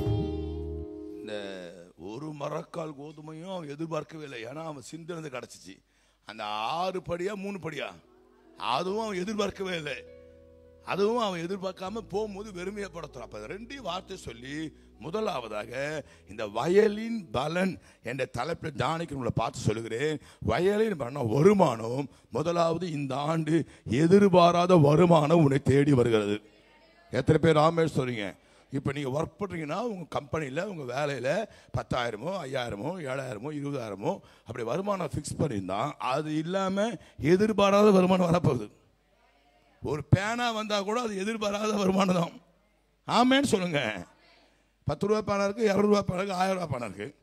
இந்த ஒரு மரக்கால் கோதுமையும் அவன் எதிர்பார்க்கவே இல்லை ஏன்னா அவன் சிந்தினது கிடச்சிச்சு அந்த ஆறு படியா மூணு படியா அதுவும் அவன் எதிர்பார்க்கவே இல்லை அதுவும் அவன் எதிர்பார்க்காம போகும்போது வெறுமையை படுத்துறான் அப்ப ரெண்டையும் வார்த்தை சொல்லி முதலாவதாக இந்த வயலின் பலன் என்ற தலைப்பில் தியானிக்கிறவங்களை பார்த்து சொல்லுகிறேன் வயலின் பலன் வருமானம் முதலாவது இந்த ஆண்டு எதிர்பாராத வருமானம் உன்னை தேடி வருகிறது எத்தனை பேர் ஆமேர் சொல்றீங்க இப்போ நீங்கள் ஒர்க் பண்ணுறீங்கன்னா உங்கள் கம்பெனியில் உங்கள் வேலையில் பத்தாயிரமோ ஐயாயிரமோ ஏழாயிரமோ இருபதாயிரமோ அப்படி வருமானம் ஃபிக்ஸ் பண்ணியிருந்தான் அது இல்லாமல் எதிர்பாராத வருமானம் வரப்போகுது ஒரு பேனா வந்தால் கூட அது எதிர்பாராத வருமானம் தான் ஆமேன்னு சொல்லுங்க பத்து ரூபா பேனா இருக்குது இரநூறுவா பேனா இருக்குது ஆயிரம் ரூபா பேனா இருக்குது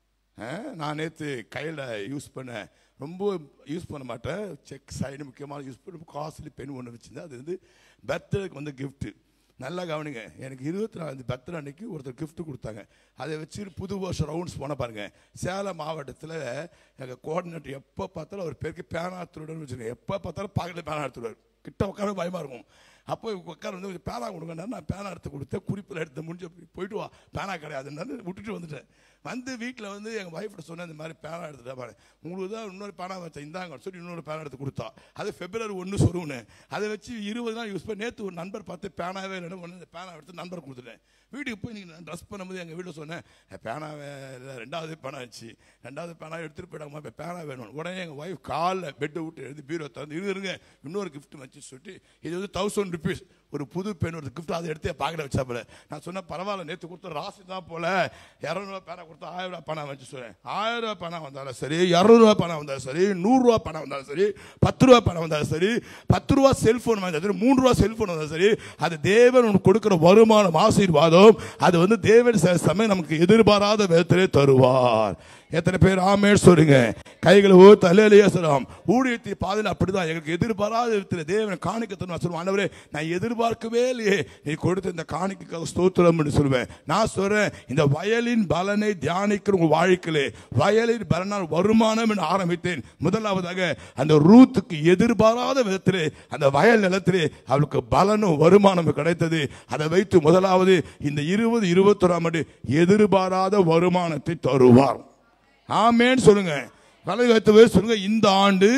நான் நேற்று கையில் யூஸ் பண்ண ரொம்ப யூஸ் பண்ண மாட்டேன் செக் சைடு முக்கியமாக யூஸ் பண்ண காஸ்ட்லி பென் ஒன்று வச்சுருந்தேன் அது வந்து பர்த்டேக்கு வந்து கிஃப்ட்டு நல்லா கவனிங்க எனக்கு இருபத்தி நாலு பர்த்டே அன்னைக்கு ஒருத்தர் gift கொடுத்தாங்க அதை வச்சு புது வருஷம் ரவுண்ட்ஸ் போன பாருங்க சேலம் மாவட்டத்தில் எங்கள் கோஆர்டினேட்டர் எப்போ பார்த்தாலும் அவர் பேருக்கு பேனா திருடன்னு வச்சுருக்கேன் எப்போ பார்த்தாலும் பாக்கெட்டில் பேனா எடுத்துடுவார் கிட்ட உட்கார பயமாக இருக்கும் அப்போ உட்கார வந்து கொஞ்சம் பேனா கொடுங்க நான் பேனா எடுத்து கொடுத்தேன் குறிப்பில் எடுத்து முடிஞ்ச போயிட்டு வா பேனா கிடையாதுன்னு விட்டுட்டு வந்துட்டேன் வந்து வீட்டில் வந்து எங்கள் ஒய்ஃப்ட்ட சொன்னேன் இந்த மாதிரி பேனா எடுத்துட்டா பாரு உங்களுக்கு தான் இன்னொரு பேனா வச்சேன் இந்தாங்க சொல்லி இன்னொரு பேனா எடுத்து கொடுத்தா அது பிப்ரவரி ஒன்று சொருவுனேன் அதை வச்சு இருபது நாள் யூஸ் பண்ணி நேற்று ஒரு நண்பர் பார்த்து பேனாவே இல்லைன்னு ஒன்று இந்த பேனா எடுத்து நண்பர் கொடுத்துட்டேன் வீட்டுக்கு போய் நீங்கள் நான் ட்ரெஸ் பண்ணும்போது எங்கள் வீட்டில் சொன்னேன் "என் பேனாவே இல்லை ரெண்டாவது பேனா வச்சு ரெண்டாவது பேனா எடுத்துகிட்டு போயிடாமா இப்போ பேனா வேணும் உடனே எங்கள் ஒய்ஃப் காலில் பெட்டை விட்டு எழுதி பீரோ திறந்து இது இருங்க இன்னொரு gift வச்சு சொல்லிட்டு இது வந்து தௌசண்ட் ருபீஸ் ஒரு புது பெண் ஒரு gift அதை எடுத்து பாக்கெட் வச்சாப்புல நான் சொன்னேன் பரவாயில்ல நேற்று கொடுத்த ராசி தான் போல இரநூறுவா பேனா கொடுத்தா ஆயிரம் ரூபா பணம் வச்சு சொன்னேன் ஆயிரம் ரூபா பணம் வந்தாலும் சரி இரநூறுவா பணம் வந்தாலும் சரி நூறுரூவா பணம் வந்தாலும் சரி பத்து ரூபா பணம் வந்தாலும் சரி பத்து ரூபா செல்போன் வந்தாலும் சரி மூணு ரூபா செல்போன் வந்தாலும் சரி அது தேவன் உனக்கு கொடுக்கிற வருமானம் ஆசீர்வாதம் அது வந்து தேவன் சில சமயம் நமக்கு எதிர்பாராத விதத்திலே தருவார் எத்தனை பேர் ஆமேன்னு சொல்லுங்க கைகளை ஓ தலையிலேயே சொல்லலாம் ஊழியத்தை பாதையில் அப்படிதான் எங்களுக்கு எதிர்பாராத விதத்தில் தேவன் காணிக்க தருவான் சொல்லுவான் ஆண்டவரே நான் எதிர்பார்க்கவே இல்லையே நீ கொடுத்த இந்த காணிக்கைக்காக ஸ்தோத்திரம் என்று சொல்லுவேன் நான் சொல்றேன் இந்த வயலின் பலனை தியானிக்கிற உங்க வாழ்க்கையிலே வயலின் பலனால் வருமானம் என்று ஆரம்பித்தேன் முதலாவதாக அந்த ரூத்துக்கு எதிர்பாராத விதத்திலே அந்த வயல் நிலத்திலே அவளுக்கு பலனும் வருமானமும் கிடைத்தது அதை வைத்து முதலாவது இந்த இருபது இருபத்தொராம் ஆண்டு எதிர்பாராத வருமானத்தை தருவார் ஆமேன்னு சொல்லுங்க வலதுகத்தவே சொல்லுங்க இந்த ஆண்டு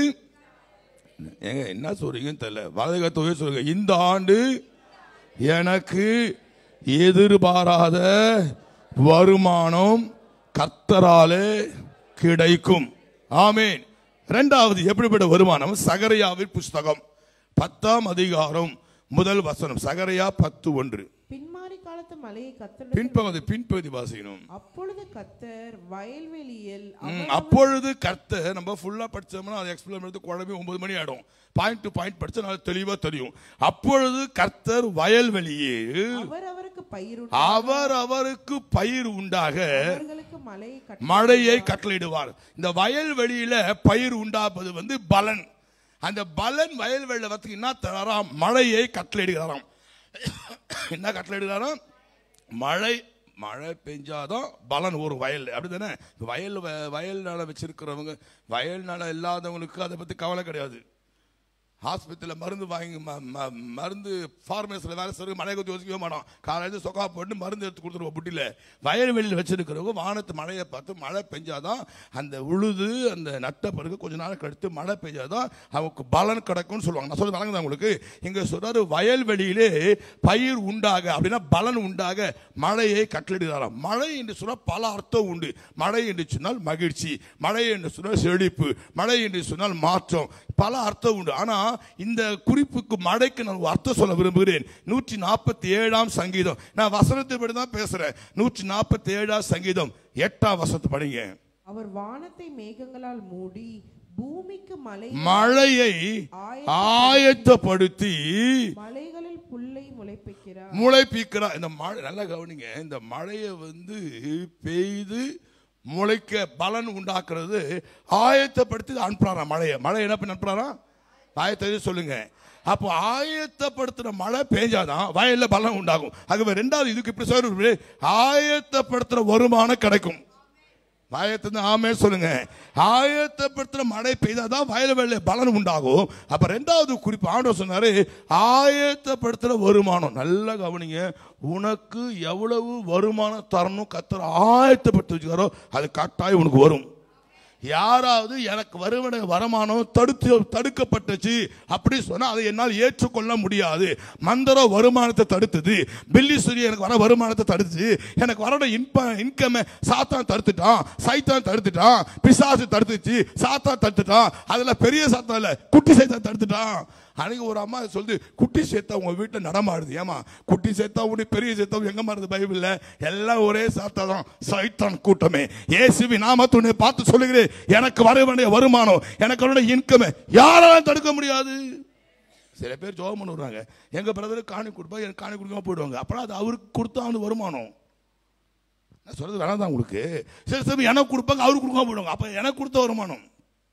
ஏங்க என்ன சொல்றீங்கன்னு தெரியல வலதுகத்தவே சொல்லுங்க இந்த ஆண்டு எனக்கு எதிர்பாராத வருமானம் கர்த்தராலே கிடைக்கும் ஆமேன் இரண்டாவது எப்படிப்பட்ட வருமானம் சகரியாவின் புஸ்தகம் பத்தாம் அதிகாரம் முதல் வசனம் சகரியா பத்து ஒன்று பின்மாறி காலத்து மலையை கத்தர் பின்பகுதி பின்பகுதி வாசிக்கணும் அப்பொழுது கத்தர் வயல்வெளியில் ம், அப்பொழுது கர்த்தர் நம்ம ஃபுல்லா படிச்சோம்னா அதை எக்ஸ்பிளைன் பண்ணுறது குழம்பு ஒன்பது மணி ஆயிடும் பாயிண்ட் டு பாயிண்ட் படிச்சா நல்லா தெளிவா தெரியும் அப்பொழுது கர்த்தர் வயல்வெளியில் அவர் அவருக்கு பயிர் அவர் அவருக்கு பயிர் உண்டாக அவர்களுக்கு மலையை கட்ட மழையை கட்டளையிடுவார் இந்த வயல்வெளியில பயிர் உண்டாப்பது வந்து பலன் அந்த பலன் வயல்வெளியில வந்து என்ன தராராம் மழையை கட்டளையிடுகிறாராம் என்ன கட்டளையிடுகிறாராம் மழை மழை பெஞ்சாதான் பலன் ஒரு வயல் அப்படிதானே வயல் வ- வயல் நிலம் வச்சிருக்கிறவங்க வயல் நிலம் இல்லாதவங்களுக்கு அதை பத்தி கவலை கிடையாது ஹாஸ்பிட்டலில் மருந்து வாங்கி ம- ம- மருந்து ஃபார்மேஸில் வேலை செய்ய மழை கொத்தி யோசிக்கவே மாட்டோம் காலையில் சொக்கா போட்டு மருந்து எடுத்து கொடுத்துருவோம் புட்டியில் வயல்வெளியில் வச்சிருக்கிறவங்க வானத்து மழையை பார்த்து மழை பெஞ்சாதான் அந்த உழுது அந்த நட்ட பிறகு கொஞ்ச நாள் கழித்து மழை பெஞ்சாதான் அவங்களுக்கு பலன் கிடைக்கும்னு சொல்லுவாங்க நான் சொல்றது வழங்குதா உங்களுக்கு இங்கே சொல்றாரு வயல்வெளியிலே பயிர் உண்டாக அப்படின்னா பலன் உண்டாக மழையை கட்டளிடுகிறாராம் மழை என்று சொன்னால் பல அர்த்தம் உண்டு மழை என்று சொன்னால் மகிழ்ச்சி மழை என்று சொன்னால் செழிப்பு மழை என்று சொன்னால் மாற்றம் பல அர்த்தம் உண்டு ஆனா இந்த குறிப்புக்கு மழைக்கு நான் ஒரு அர்த்தம் சொல்ல விரும்புகிறேன் நூற்றி நாற்பத்தி ஏழாம் சங்கீதம் நான் வசனத்தை படி தான் பேசுறேன் நூற்றி நாற்பத்தி ஏழாம் சங்கீதம் எட்டாம் வசனத்தை படிங்க அவர் வானத்தை மேகங்களால் மூடி பூமிக்கு மலை மழையை ஆயத்தப்படுத்தி மலைகளில் புல்லை முளைப்பிக்கிறார் முளைப்பிக்கிறார் இந்த மழை நல்லா கவனிங்க இந்த மழையை வந்து பெய்து முளைக்க பலன் உண்டாக்குறது ஆயத்தப்படுத்தி அனுப்புறாரா மழையை மழை என்ன பண்ணி அனுப்புறாரா ஆயத்தை சொல்லுங்க அப்போ ஆயத்தப்படுத்துற மழை பெஞ்சாதான் வயல்ல பலன் உண்டாகும் ஆகவே ரெண்டாவது இதுக்கு இப்படி சொல்ற ஆயத்தப்படுத்துற வருமானம் கிடைக்கும் ஆயத்தம் ஆமே சொல்லுங்க ஆயத்தப்படுத்துற மழை பெய்தாதான் வயல் வெள்ள பலன் உண்டாகும் அப்ப ரெண்டாவது குறிப்பு ஆண்டவர் சொன்னாரு ஆயத்தப்படுத்துற வருமானம் நல்லா கவனிங்க உனக்கு எவ்வளவு வருமானம் தரணும் கத்தர் ஆயத்தப்படுத்தி வச்சுக்காரோ அது கட்டாயம் உனக்கு வரும் யாராவது எனக்கு வருவன வருமானம் தடுத்து தடுக்கப்பட்டுச்சு அப்படி சொன்னா அதை என்னால் ஏற்றுக்கொள்ள முடியாது மந்திர வருமானத்தை தடுத்தது பில்லிசுரி எனக்கு வர வருமானத்தை தடுத்துச்சு எனக்கு வர இன்ப இன்கம் சாத்தான் தடுத்துட்டான் சைத்தான் தடுத்துட்டான் பிசாசு தடுத்துச்சு சாத்தான் தடுத்துட்டான் அதுல பெரிய சாத்தான் இல்ல குட்டி சைத்தான் தடுத்துட்டான் அன்னைக்கு ஒரு அம்மா சொல்லுது குட்டி சேத்தா உங்க வீட்டில் நடமாடுது ஏமா குட்டி சேத்தா உடைய பெரிய சேத்தா எங்க மாறுது பைபிள்ல எல்லாம் ஒரே சாத்தா தான் சைத்தான் கூட்டமே இயேசுவி நாமத்துனை பார்த்து சொல்லுகிறேன் எனக்கு வர வேண்டிய வருமானம் எனக்கு வர இன்கம் யாராலும் தடுக்க முடியாது சில பேர் ஜோபம் பண்ண விடுறாங்க எங்க பிரதருக்கு காணி கொடுப்பா எனக்கு காணி கொடுக்காம போயிடுவாங்க அப்புறம் அது அவருக்கு கொடுத்தா அந்த வருமானம் நான் சொல்றது வேணாம் தான் உங்களுக்கு சரி சரி எனக்கு கொடுப்பாங்க அவருக்கு கொடுக்காம போயிடுவாங்க அப்ப எனக்கு கொடுத்த வருமானம்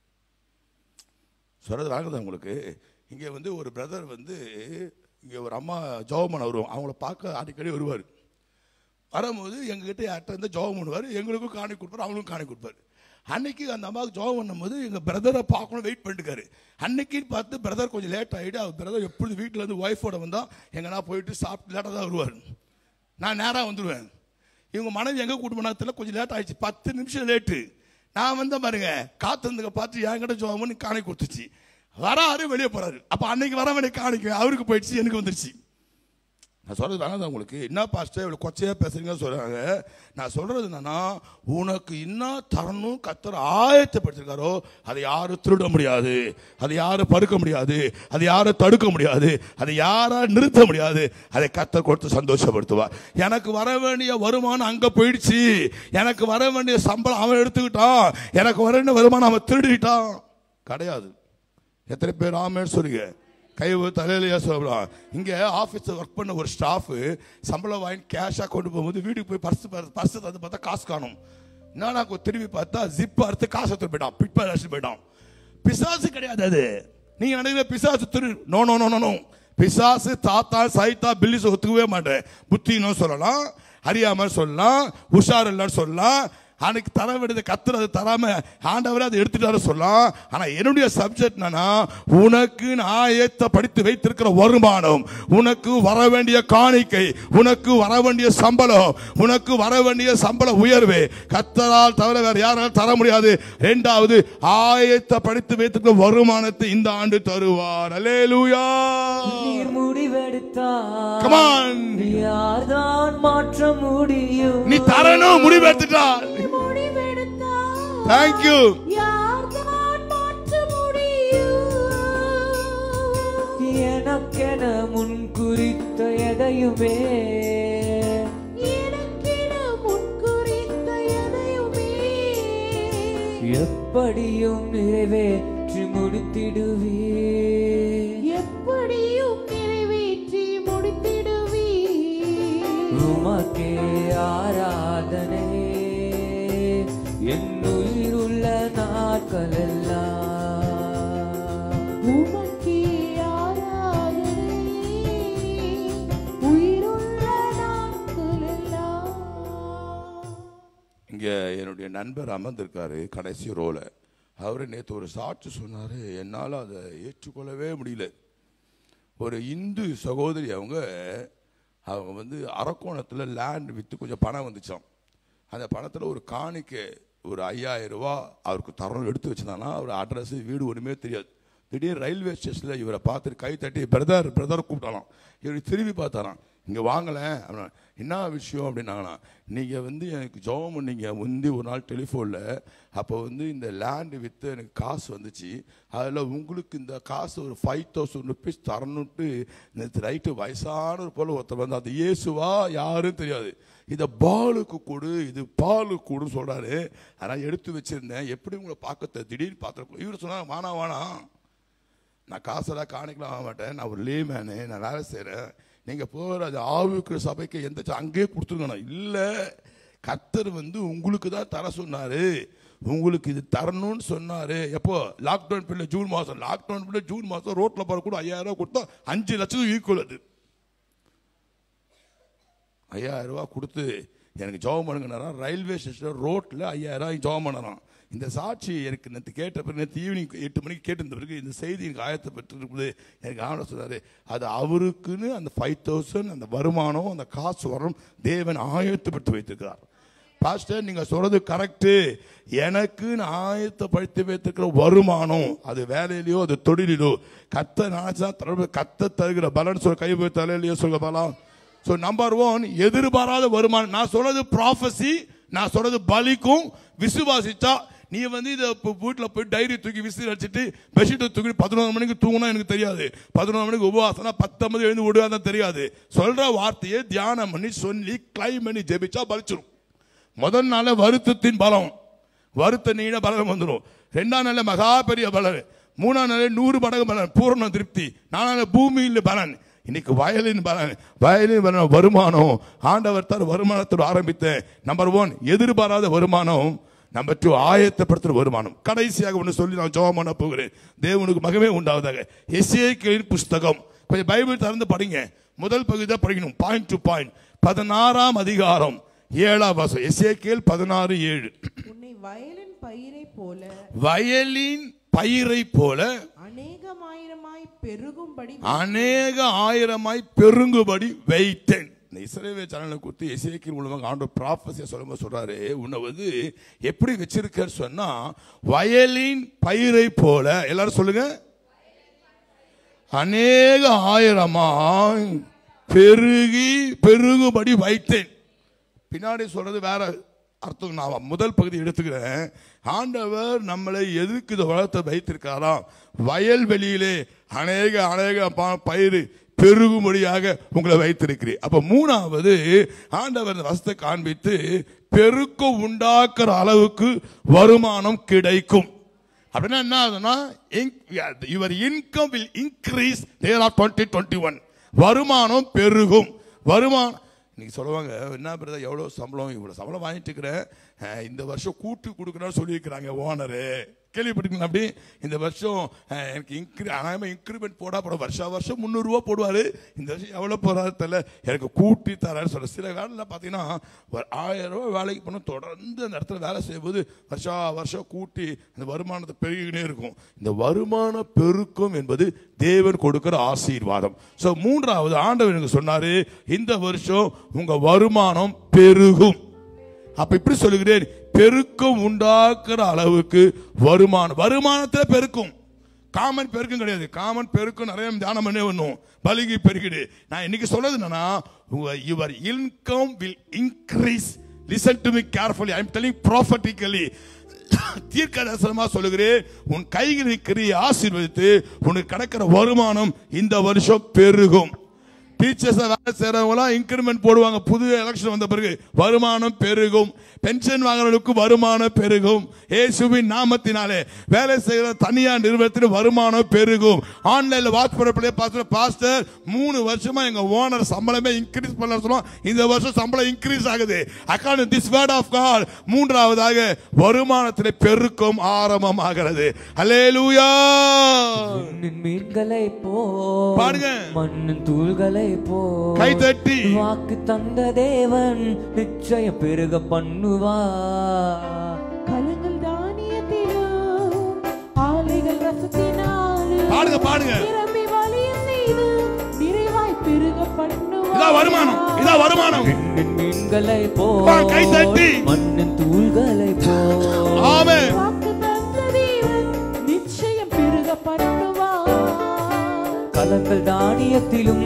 சொல்றது வேணாம் உங்களுக்கு இங்கே வந்து ஒரு பிரதர் வந்து இங்கே ஒரு அம்மா ஜோபமன் வருவோம் அவங்கள பார்க்க அடிக்கடி வருவார் வரும்போது எங்ககிட்ட யார்கிட்ட இருந்து ஜோபம் பண்ணுவார் எங்களுக்கும் காணி கொடுப்பார் அவங்களுக்கும் காணி கொடுப்பார் அன்னைக்கு அந்த அம்மாவுக்கு ஜோபம் பண்ணும்போது எங்கள் பிரதரை பார்க்கணும் வெயிட் பண்ணிட்டுருக்காரு அன்னைக்குன்னு பார்த்து பிரதர் கொஞ்சம் லேட் ஆகிட்டு அவர் பிரதர் எப்பொழுது வீட்டில் இருந்து ஒய்ஃபோட வந்தால் எங்கன்னா போயிட்டு சாப்பிட்டு லேட்டாக தான் வருவார் நான் நேராக வந்துடுவேன் இவங்க மனைவி எங்கே கூட்டு போனாத்துல கொஞ்சம் லேட் ஆயிடுச்சு பத்து நிமிஷம் லேட்டு நான் வந்த பாருங்க காத்திருந்துங்க பார்த்து என்கிட்ட ஜோபம் பண்ணி காணி கொடுத்துச்சு வராரு வெளியே போறாரு அப்ப அன்னைக்கு வர வேண்டிய காணிக்க அவருக்கு போயிடுச்சு எனக்கு வந்துருச்சு நான் சொல்றது வேணாம் உங்களுக்கு என்ன பாஸ்டர் இவ்வளவு கொச்சையா பேசுறீங்கன்னு சொல்றாங்க நான் சொல்றது என்னன்னா உனக்கு என்ன தரணும் கத்தர் ஆயத்தப்படுத்திருக்காரோ அதை யாரும் திருட முடியாது அதை யாரும் பறுக்க முடியாது அதை யாரும் தடுக்க முடியாது அதை யாரா நிறுத்த முடியாது அதை கத்தர் கொடுத்து சந்தோஷப்படுத்துவார் எனக்கு வர வேண்டிய வருமானம் அங்க போயிடுச்சு எனக்கு வர வேண்டிய சம்பளம் அவன் எடுத்துக்கிட்டான் எனக்கு வர வேண்டிய வருமானம் அவன் திருடிட்டான் கிடையாது எத்தனை பேர் ஆமேன்னு சொல்லுங்க கை தலையிலேயே சொல்லலாம் இங்கே ஆஃபீஸில் ஒர்க் பண்ண ஒரு ஸ்டாஃபு சம்பளம் வாங்கி கேஷாக கொண்டு போகும்போது வீட்டுக்கு போய் பர்ஸ் பர்ஸ் தந்து பார்த்தா காசு காணும் என்னன்னா திரும்பி பார்த்தா ஜிப் அறுத்து காசு எடுத்து போயிட்டான் பிட்பா அடிச்சு போயிட்டான் பிசாசு கிடையாது அது நீங்க நினைக்கிற பிசாசு திரு no no no no no பிசாசு தாத்தா சைத்தா பில்லிஸ் ஒத்துக்கவே மாட்டேன் புத்தினும் சொல்லலாம் அறியாமல் சொல்லலாம் உஷார் இல்லைன்னு சொல்லலாம் அன்னைக்கு தர வேண்டியதை கத்துற அதை தராம ஆண்டவரே அதை எடுத்துட்டாரு சொல்லலாம் ஆனா என்னுடைய சப்ஜெக்ட் என்னன்னா உனக்கு நான் ஏத்த படித்து வைத்திருக்கிற வருமானம் உனக்கு வர வேண்டிய காணிக்கை உனக்கு வர வேண்டிய சம்பளம் உனக்கு வர வேண்டிய சம்பள உயர்வு கத்தரால் தவிர வேற யாராலும் தர முடியாது இரண்டாவது ஆயத்த படித்து வைத்திருக்கிற வருமானத்தை இந்த ஆண்டு தருவார் அல்லேலூயா நீர் முடிவெடுத்தார் Come on. யார்தான் மாற்ற முடியும் நீ தரணும் முடிவெடுத்துட்டார் முடிவெடுத்தால் தேங்க்யூ யார்தான் மாற்ற முடியும் எனக்கென முன் குறித்த எதையுமே எனக்கென முன்குறித்த எதையுமே எப்படியும் நிறைவேற்றி முடித்திடுவே எப்படியும் நிறைவேற்றி முடித்திடுவீ உமக்கே ஆராதனை என் உயிருள்ள நாட்கள் எல்லாம் உமக்கே ஆராதனை உயிருள்ள நாட்கள் எல்லாம் இங்க என்னுடைய நண்பர் அமர்ந்திருக்காரு கடைசி ரோல அவரு நேற்று ஒரு சாட்சி சொன்னாரு என்னால் அதை ஏற்றுக்கொள்ளவே முடியல ஒரு இந்து சகோதரி அவங்க அவங்க வந்து அரக்கோணத்தில் லேண்ட் விற்று கொஞ்சம் பணம் வந்துச்சாம் அந்த பணத்தில் ஒரு காணிக்கை ஒரு ஐயாயிரம் ரூபா அவருக்கு தரணும் எடுத்து வச்சிருந்தானா அவர் அட்ரஸ் வீடு ஒன்றுமே தெரியாது திடீர்னு ரயில்வே ஸ்டேஷனில் இவரை பார்த்துட்டு கை தட்டி பிரதர் பிரதர் கூப்பிட்டாலாம் இவர் திரும்பி பார்த்தாராம் இங்கே வாங்கலேன் அப்படின்னா என்ன விஷயம் அப்படின்னாங்கண்ணா நீங்கள் வந்து எனக்கு ஜெபம் பண்ணீங்க முந்தி ஒரு நாள் டெலிஃபோனில் அப்போ வந்து இந்த லேண்டு விற்று எனக்கு காசு வந்துச்சு அதில் உங்களுக்கு இந்த காசு ஒரு ஃபைவ் தௌசண்ட் ருபீஸ் தரணுன்ட்டு நேற்று ரைட்டு வயசானவர் போல் ஒருத்தர் வந்து அது இயேசுவா யாரும் தெரியாது இதை பாலுக்கு கொடு இது பாலுக்கு கொடுன்னு சொல்கிறாரு ஆனால் எடுத்து வச்சிருந்தேன் எப்படி உங்களை பார்க்க திடீர்னு பார்த்துருக்கோம் இவர் சொன்னார் வானா வானா நான் காசெல்லாம் காணிக்கலாம் வாங்க மாட்டேன் நான் ஒரு லேமேனு நான் வேலை செய்கிறேன் நீங்கள் போகிற அது ஆவிக்குற சபைக்கு எந்த ச- அங்கேயே கொடுத்துருங்கண்ணா இல்லை கர்த்தர் வந்து உங்களுக்கு தான் தர சொன்னார் உங்களுக்கு இது தரணும்னு சொன்னார் எப்போ லாக்டவுன் பிள்ளை ஜூன் மாதம் லாக்டவுன் பிள்ளை ஜூன் மாதம் ரோட்டில் போகிற கூட ஐயாயிரம் ரூபா கொடுத்தா அஞ்சு லட்சம் ஈக்குவல் அது ஐயாயிரம் ரூபா கொடுத்து எனக்கு ஜெபம் பண்ணுங்கண்ணா ரயில்வே ஸ்டேஷனில் ரோட்டில் ஐயாயிரம் ரூபாய் ஜெபம் பண்ணலாம் இந்த சாட்சி எனக்கு நேற்று கேட்ட பிறகு நேற்று ஈவினிங் எட்டு மணிக்கு கேட்டிருந்த பிறகு இந்த செய்தி எனக்கு ஆயத்தை பெற்றிருக்குது எனக்கு ஆவணம் சொன்னார் அது அவருக்குன்னு அந்த ஃபைவ் தௌசண்ட் அந்த வருமானம் அந்த காசு வரும் தேவன் ஆயத்தப்படுத்தி வைத்திருக்கிறார் பாஸ்டர் நீங்க சொல்றது கரெக்டு எனக்கு நான் ஆயத்தப்படுத்தி வைத்திருக்கிற வருமானம் அது வேலையிலயோ அது தொழிலிலோ கத்த நினைச்சா தர- கத்த தருகிற பலன் சொல்ல கை போய் தலையிலயோ சொல்ல பலம் ஸோ நம்பர் ஒன் எதிர்பாராத வருமானம் நான் சொல்றது ப்ராஃபஸி நான் சொல்றது பலிக்கும் விசுவாசிச்சா நீ வந்து இதை இப்போ வீட்டில் போய் டைரி தூக்கி விசிறி அடிச்சிட்டு பெட்ஷீட்டை தூக்கி பதினொன்று மணிக்கு தூங்கினா எனக்கு தெரியாது பதினொன்று மணிக்கு உபவாசம்னா பத்தொன்பது எழுந்து விடுவாதான் தெரியாது சொல்ற வார்த்தையை தியானம் பண்ணி சொல்லி கிளைம் பண்ணி ஜெபிச்சா பலிச்சிரும் முதல் நாள் வருத்தத்தின் பலம் வருத்த நீட பலம் வந்துடும் ரெண்டாம் நாள் மகா பெரிய பலன் மூணாம் நாள் நூறு மடங்கு பலன் பூரண திருப்தி நாலாம் நாள் பூமியில் பலன் இன்னைக்கு வயலின் பலன் வயலின் பலன் வருமானம் ஆண்டவர் தர் வருமானத்தோடு ஆரம்பித்தேன் நம்பர் ஒன் எதிர்பாராத வருமானம் நம்பர் டூ ஆயத்தப்படுத்துற வருமானம் கடைசியாக ஒன்று சொல்லி நான் ஜெபம் பண்ண போகிறேன் தேவனுக்கு மகமே உண்டாவதாக எஸ்ஏக்களின் புஸ்தகம் கொஞ்சம் பைபிள் திறந்து படிங்க முதல் பகுதி தான் படிக்கணும் பாயிண்ட் டு பாயிண்ட் பதினாறாம் அதிகாரம் ஏழாம் வாசம் எஸ்ஏகேல் பதினாறு ஏழு உன்னை வயலின் பயிரை போல வயலின் பயிரை போல அநேகமாயிரமாய் பெருகும்படி அநேக ஆயிரமாய் பெருங்குபடி வைத்தேன் இந்த இஸ்ரேவே சேனலை கொடுத்து எசேக்கியல் மூலமாக ஆண்டவர் ப்ராஃபஸியை சொல்லும்போது சொல்றாரு உன்னை வந்து எப்படி வச்சிருக்காரு சொன்னா வயலின் பயிரை போல எல்லாரும் சொல்லுங்க அநேக ஆயிரமாய் பெருகி பெருகுபடி வைத்தேன் பின்னாடி சொல்றது வேற அர்த்தம் நான் முதல் பகுதி எடுத்துக்கிறேன் ஆண்டவர் நம்மளை எதுக்கு இந்த உலகத்தை வைத்திருக்காராம் வயல்வெளியிலே அநேக அநேக ப- பயிர் பெருகும்படியாக உங்களை வைத்திருக்கிறேன் அப்ப மூணாவது ஆண்டவர் இந்த வசத்தை காண்பித்து பெருக்கம் உண்டாக்குற அளவுக்கு வருமானம் கிடைக்கும் அப்படின்னா என்ன ஆகுதுன்னா your income will increase there of twenty twenty one வருமானம் பெருகும் வருமானம் இன்னைக்கு சொல்லுவாங்க என்ன பிரதர் எவ்வளோ சம்பளம் இவ்வளோ சம்பளம் வாங்கிட்டு இருக்கிறேன் அஹ், இந்த வருஷம் கூட்டு கொடுக்குறேன்னு சொல்லியிருக்கிறாங்க ஓனரு கேள்விப்பட்டிருக்கீங்களா அப்படி இந்த வருஷம் அஹ், எனக்கு இன்க்ரி ஆனால் இன்க்ரிமெண்ட் போட அப்புறம் வருஷா வருஷம் முந்நூறுரூவா போடுவார் இந்த வருஷம் எவ்வளோ போகிறாரு தெரியல எனக்கு கூட்டி தராரு சொல்ல சில வேலையில் பார்த்தீங்கன்னா ஒரு ஆயிரம் ரூபாய் வேலைக்கு போனால் தொடர்ந்து அந்த இடத்துல வேலை செய்யும்போது வருஷா வருஷம் கூட்டி அந்த வருமானத்தை பெருகினே இருக்கும் இந்த வருமான பெருக்கம் என்பது தேவன் கொடுக்கிற ஆசீர்வாதம் ஸோ மூன்றாவது ஆண்டவர் எனக்கு சொன்னாரு இந்த வருஷம் உங்க வருமானம் பெருகும் அப்ப இப்படி சொல்லுகிறேன் பெருக்கம் உண்டாக்குற அளவுக்கு வருமானம் வருமானத்துல பெருக்கும் காமன் பெருக்கம் கிடையாது காமன் பெருக்கம் நிறைய தியானம் பண்ணே பண்ணும் பலிகி பெருகிடு நான் இன்னைக்கு சொல்றது என்னன்னா your income will increase listen to me carefully I am telling prophetically தீர்க்க தரிசனமா சொல்லுகிறேன் உன் கைகளின் கிரியை ஆசீர்வதித்து உனக்கு கிடைக்கிற வருமானம் இந்த வருஷம் பெருகும் டீச்சர்ஸ் வேலை செய்யறவங்களாம் இன்கிரிமெண்ட் போடுவாங்க புது எலெக்ஷன் வந்த பிறகு வருமானம் பெருகும் பென்ஷன் வாங்குறவங்களுக்கு வருமானம் பெருகும் ஏசுவின் நாமத்தினாலே வேலை செய்கிற தனியார் நிறுவனத்தில் வருமானம் பெருகும் ஆன்லைன்ல வாட்ச் பண்ண பாஸ்டர் பாஸ்டர் மூணு வருஷமா எங்க ஓனர் சம்பளமே இன்க்ரீஸ் பண்ண சொல்லுவோம் இந்த வருஷம் சம்பளம் இன்க்ரீஸ் ஆகுது according this word of God மூன்றாவதாக வருமானத்திலே பெருக்கம் ஆரம்பமாகிறது ஹalleluya விண்ணின் மீன்களை போ பாடுங்க. மண்ணின் தூள்களை போ கை தட்டி. வாக்கு தந்த தேவன் நிச்சயம் பெருக பண்ணுவா கலங்கள் தானியத்திலும் ஆலைகள் ரசத்தினாலும் பாடுங்க பாடுங்க நிரம்பி வழிய செய்து நிறைவாய் பெருக பண்ணுவார் இதான் வருமானம் இதான் வருமானம் விண்ணின் மீன்களை போ பா, கை தட்டி. மண்ணின் தூள்களை போ ஆமென் வாக்கு தந்த தேவன் நிச்சயம் பெருக பண்ணுவார் கலங்கள் தானியத்திலும்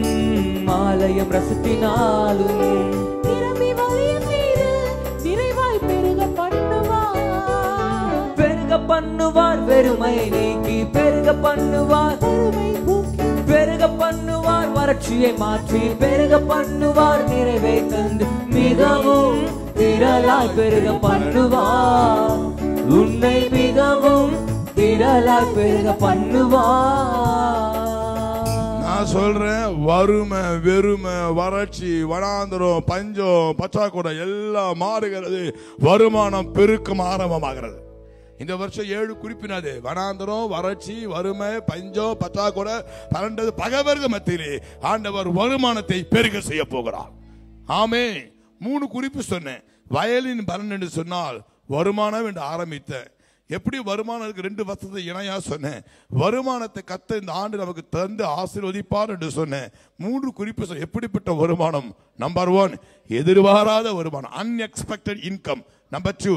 ஆலயம் ரசத்தினாலும் நிரம்பி வழிய செய்து நிறைவாய் பெருக பண்ணுவார் பெருக பண்ணுவார் வெறுமை நீக்கி பெருக பண்ணுவார் வறுமை போக்கி பெருக பண்ணுவார் வறட்சியை மாற்றி பெருக பண்ணுவார் நிறைவை தந்து மிகவும் திரளாய் பெருக பண்ணுவார் உன்னை மிகவும் திரளாய் பெருக பண்ணுவார் நான் சொல்றேன் வறுமை வெறுமை வறட்சி வனாந்தரம் பஞ்சம் பற்றாக்குறை எல்லாம் மாறுகிறது வருமானம் பெருக்கம் ஆரம்பமாகிறது இந்த வருஷம் ஏழு குறிப்பினது வனாந்தரம் வறட்சி வறுமை பஞ்சம் பற்றாக்குறை பரண்டது பகவர்கள் மத்தியிலே ஆண்டவர் வருமானத்தை பெருக செய்ய போகிறார் ஆமே மூணு குறிப்பு சொன்னேன் வயலின் பலன் என்று சொன்னால் வருமானம் என்று ஆரம்பித்தேன் எப்படி வருமானம் இருக்கு ரெண்டு வருஷத்தை இணையா சொன்னேன் வருமானத்தை கத்த இந்த ஆண்டு நமக்கு தந்து ஆசீர்வதிப்பார் என்று சொன்னேன் மூன்று குறிப்பு சொன்னேன். எப்படிப்பட்ட வருமானம் நம்பர் ஒன் எதிர்பாராத வருமானம் அன்எக்ஸ்பெக்டட் இன்கம் நம்பர் டூ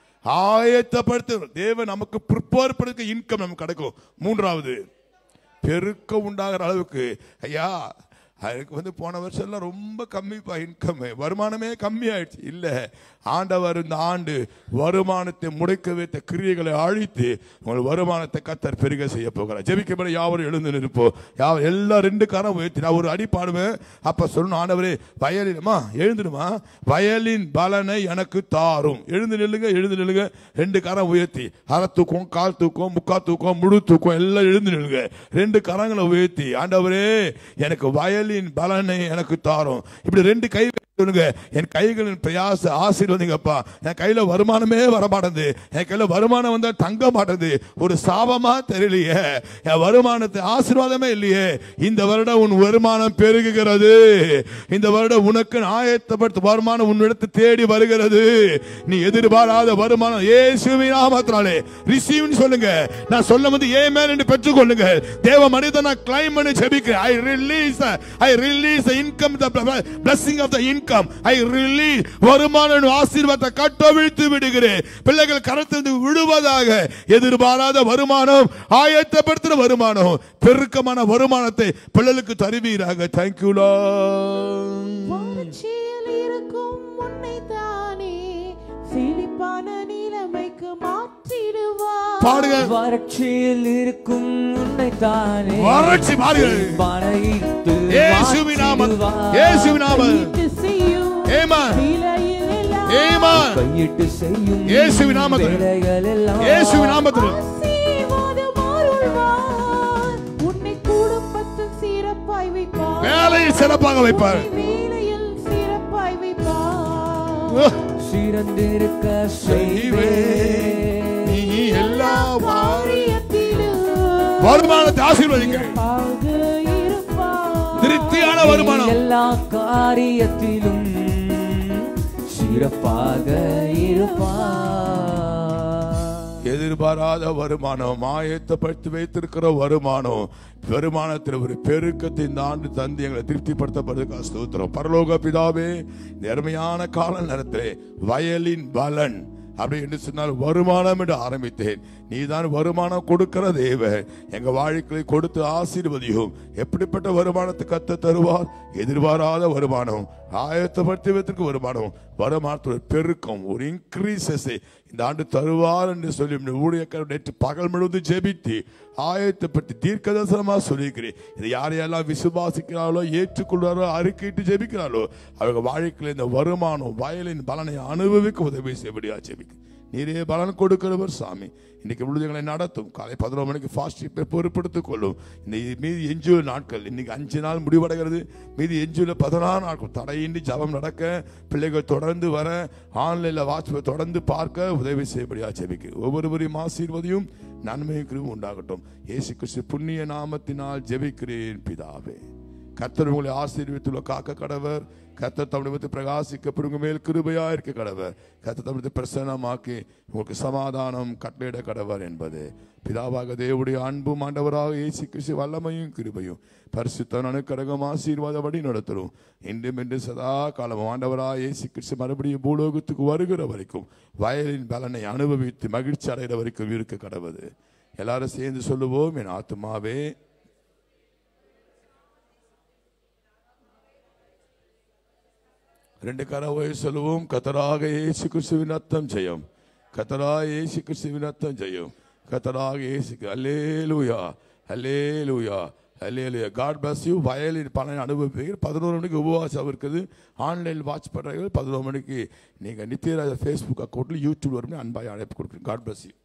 ஆயத்தப்படுத்த தேவன் நமக்கு ப்ரிப்பேர் படுத்த இன்கம் நமக்கு கிடைக்கும் மூன்றாவது பெருக்கம் உண்டாகிற அளவுக்கு ஐயா அதுக்கு வந்து போன வருஷம் எல்லாம் ரொம்ப கம்மிப்பா இன்கம் வருமானமே கம்மி ஆயிடுச்சு இல்ல ஆண்டவர் இந்த ஆண்டு வருமானத்தை முடைக்க வைத்த கிரியைகளை அழித்து உங்கள் வருமானத்தை கத்தர் பெருக செய்ய போகிறார் ஜெபிக்கப்பட யாவரும் எழுந்து நிற்போம் யாவ எல்லா ரெண்டு காரம் உயர்த்தி நான் ஒரு அடி பாடுவேன் அப்ப சொல்லணும் ஆண்டவரே வயலின்மா எழுந்துடுமா வயலின் பலனை எனக்கு தாரும் எழுந்து நில்லுங்க எழுந்து நில்லுங்க ரெண்டு கரம் உயர்த்தி அரை தூக்கம் கால் தூக்கம் முக்கா தூக்கம் முழு தூக்கம் எல்லாம் எழுந்து நில்லுங்க ரெண்டு கரங்களை உயர்த்தி ஆண்டவரே எனக்கு வயலின் பலனை எனக்கு தாரும் இப்படி ரெண்டு கை சொல்லுங்க என் கைகளின் பிரயாச ஆசீர்வதிங்கப்பா என் கையில வருமானமே வர மாட்டேங்குது என் கையில வருமானம் வந்தா தங்க மாட்டேங்குது ஒரு சாபமா தெரியலையே என் வருமானத்தை ஆசீர்வாதமே இல்லையே இந்த வருடம் உன் வருமானம் பெருகுகிறது இந்த வருடம் உனக்கு ஆயத்தப்படுத்த வருமானம் உன்னிடத்து தேடி வருகிறது நீ எதிர்பாராத வருமானம் இயேசுவின் நாமத்தினாலே ரிசீவ்னு சொல்லுங்க நான் சொல்ல வந்து ஏ மேல் என்று பெற்றுக்கொள்ளுங்க தேவ மனிதன் நான் கிளைம் பண்ணி ஜெபிக்கிறேன் I release I release income the blessing of the income I release வருமான ஆசீர்வாதத்தை கட்டவிழ்த்து விடுகிறேன் பிள்ளைகள் கரத்திலிருந்து விடுவதாக எதிர்பாராத வருமானம் ஆயத்தப்படுத்துற வருமானம் பெருக்கமான வருமானத்தை பிள்ளைகளுக்கு தருவீராக தேங்க்யூலா வறட்சியில் இருக்கும் உன்னை தானே செழிப்பான நிலைமைக்கு மாற்றிடுவார் பாடுங்க வறட்சியில் இருக்கும் உன்னை தானே வறட்சி பாருங்கள் படைத்து இயேசுவின் நாமத்தில் மாற்றிடுவார். இயேசுவின் நாமத்தில் கையிட்டு செய்யும் ஏமான் நிலையில் எல்லாம் ஏமான் கையிட்டு செய்யும் இயேசுவின் நாமத்தில். வேலைகள் எல்லாம் இயேசுவின் நாமத்தில் ஆசீர்வாதம் அருள்வார். உன்னை குடும்பத்தில் சிறப்பாய் வைப்பார் வேலையை சிறப்பாக வைப்பார் வேலையில் சிறப்பாய் வைப்பார் சிறந்திருக்க செய்வே எல்லா காரியத்திலும் வருமானத்தை ஆசீர்வதிக்கிறேன் சிறப்பாக இருப்பார் திருப்தியான வருமானம் எல்லா காரியத்திலும் சிறப்பாக இருப்பார் எதிர்பாராத வருமானம் ஆயத்தப்படுத்தி வைத்திருக்கிற வருமானம் வருமானத்தில் ஒரு பெருக்கத்தை இந்த ஆண்டு தந்து எங்களை திருப்திப்படுத்தப்படுறதுக்கு ஸ்தோத்திரம் பரலோக பிதாவே நேர்மையான கால நேரத்திலே வயலின் பலன் அப்படி என்று சொன்னால் வருமானம் என்று ஆரம்பித்தேன் நீதான் வருமானம் கொடுக்கிற தேவன் எங்க வாழ்க்கையை கொடுத்து ஆசீர்வதியும் எப்படிப்பட்ட வருமானத்தை கத்த தருவார் எதிர்பாராத வருமானம் ஆயத்தப்படுத்தி வைத்திருக்க வருமானம் வருமானத்தோட பெருக்கம் ஒரு இன்க்ரீசஸ் இந்த ஆண்டு தருவார் என்று சொல்லி இந்த ஊழியக்காரர் நேற்று பகல் முழுவதும் ஜெபித்து ஆயத்தப்பட்டு தீர்க்கதரிசனமா சொல்லியிருக்கிறேன் இதை யாரையெல்லாம் விசுவாசிக்கிறாளோ ஏற்றுக்கொள்வாரோ அறிக்கையிட்டு ஜெபிக்கிறாளோ அவங்க வாழ்க்கையில் இந்த வருமானம் வயலின் பலனை அனுபவிக்க உதவி செய்யபடியா ஜெபிக்க நீரே பலன் கொடுக்கிறவர் சாமி இன்னைக்கு விழுதுகளை நடத்தும் காலை பதினோரு மணிக்கு ஃபாஸ்ட் பொறுப்படுத்திக் கொள்ளும் இந்த மீதி எஞ்சியுள்ள நாட்கள் இன்னைக்கு அஞ்சு நாள் முடிவடைகிறது மீதி எஞ்சியுள்ள பதினாறு நாட்கள் தடையின்றி ஜபம் நடக்க பிள்ளைகள் தொடர்ந்து வர ஆன்லைனில் வாட்ச் தொடர்ந்து பார்க்க உதவி செய்யபடியா ஜெபிக்கு ஒவ்வொருவரையும் ஆசீர்வதியும் நன்மையும் கிருபையும் உண்டாகட்டும் இயேசு கிறிஸ்து புண்ணிய நாமத்தினால் ஜெபிக்கிறேன் பிதாவே கர்த்தர் உங்களை ஆசீர்வித்துள்ள காக்க கடவர் கர்த்தர் தமிழகத்தை பிரகாசிக்க உங்க மேல் கிருபையா இருக்க கடவர் கர்த்தர் தமிழத்தை பிரசன்னமாக்கி உங்களுக்கு சமாதானம் கட்டளையிட கடவர் என்பது பிதாவாக தேவடைய அன்பும் ஆண்டவராக இயேசு கிறிஸ்து வல்லமையும் கிருபையும் பரிசுத்தன் அணுக்கடகம் ஆசீர்வாதபடி நடத்தரும் இன்றும் என்று சதா காலம் ஆண்டவராக இயேசு கிறிஸ்து மறுபடியும் பூலோகத்துக்கு வருகிற வரைக்கும் வயலின் பலனை அனுபவித்து மகிழ்ச்சி அடைகிற வரைக்கும் இருக்க கடவுது எல்லாரும் சேர்ந்து சொல்லுவோம் என் ஆத்துமாவே ரெண்டு கரவை சொல்லுவோம் கத்தராக இயேசு கிறிஸ்துவின் அர்த்தம் செய்யும் கத்தராக இயேசு கிறிஸ்துவின் அர்த்தம் செய்யும் கத்தராக இயேசுக்கு அல்லேலூயா அல்லேலூயா அல்லேலூயா காட் பிளஸ் யூ வயலின் பலனை அனுபவிப்பீங்க பதினோரு மணிக்கு உபவாசம் இருக்குது ஆன்லைன் வாட்ச் பண்ணுறீங்க பதினோரு மணிக்கு நீங்கள் நித்யராஜ ஃபேஸ்புக் அக்கௌண்ட்டில் யூடியூப் வரும் அன்பாய் அழைப்பு கொடுக்குறேன் காட் பிளஸ் யூ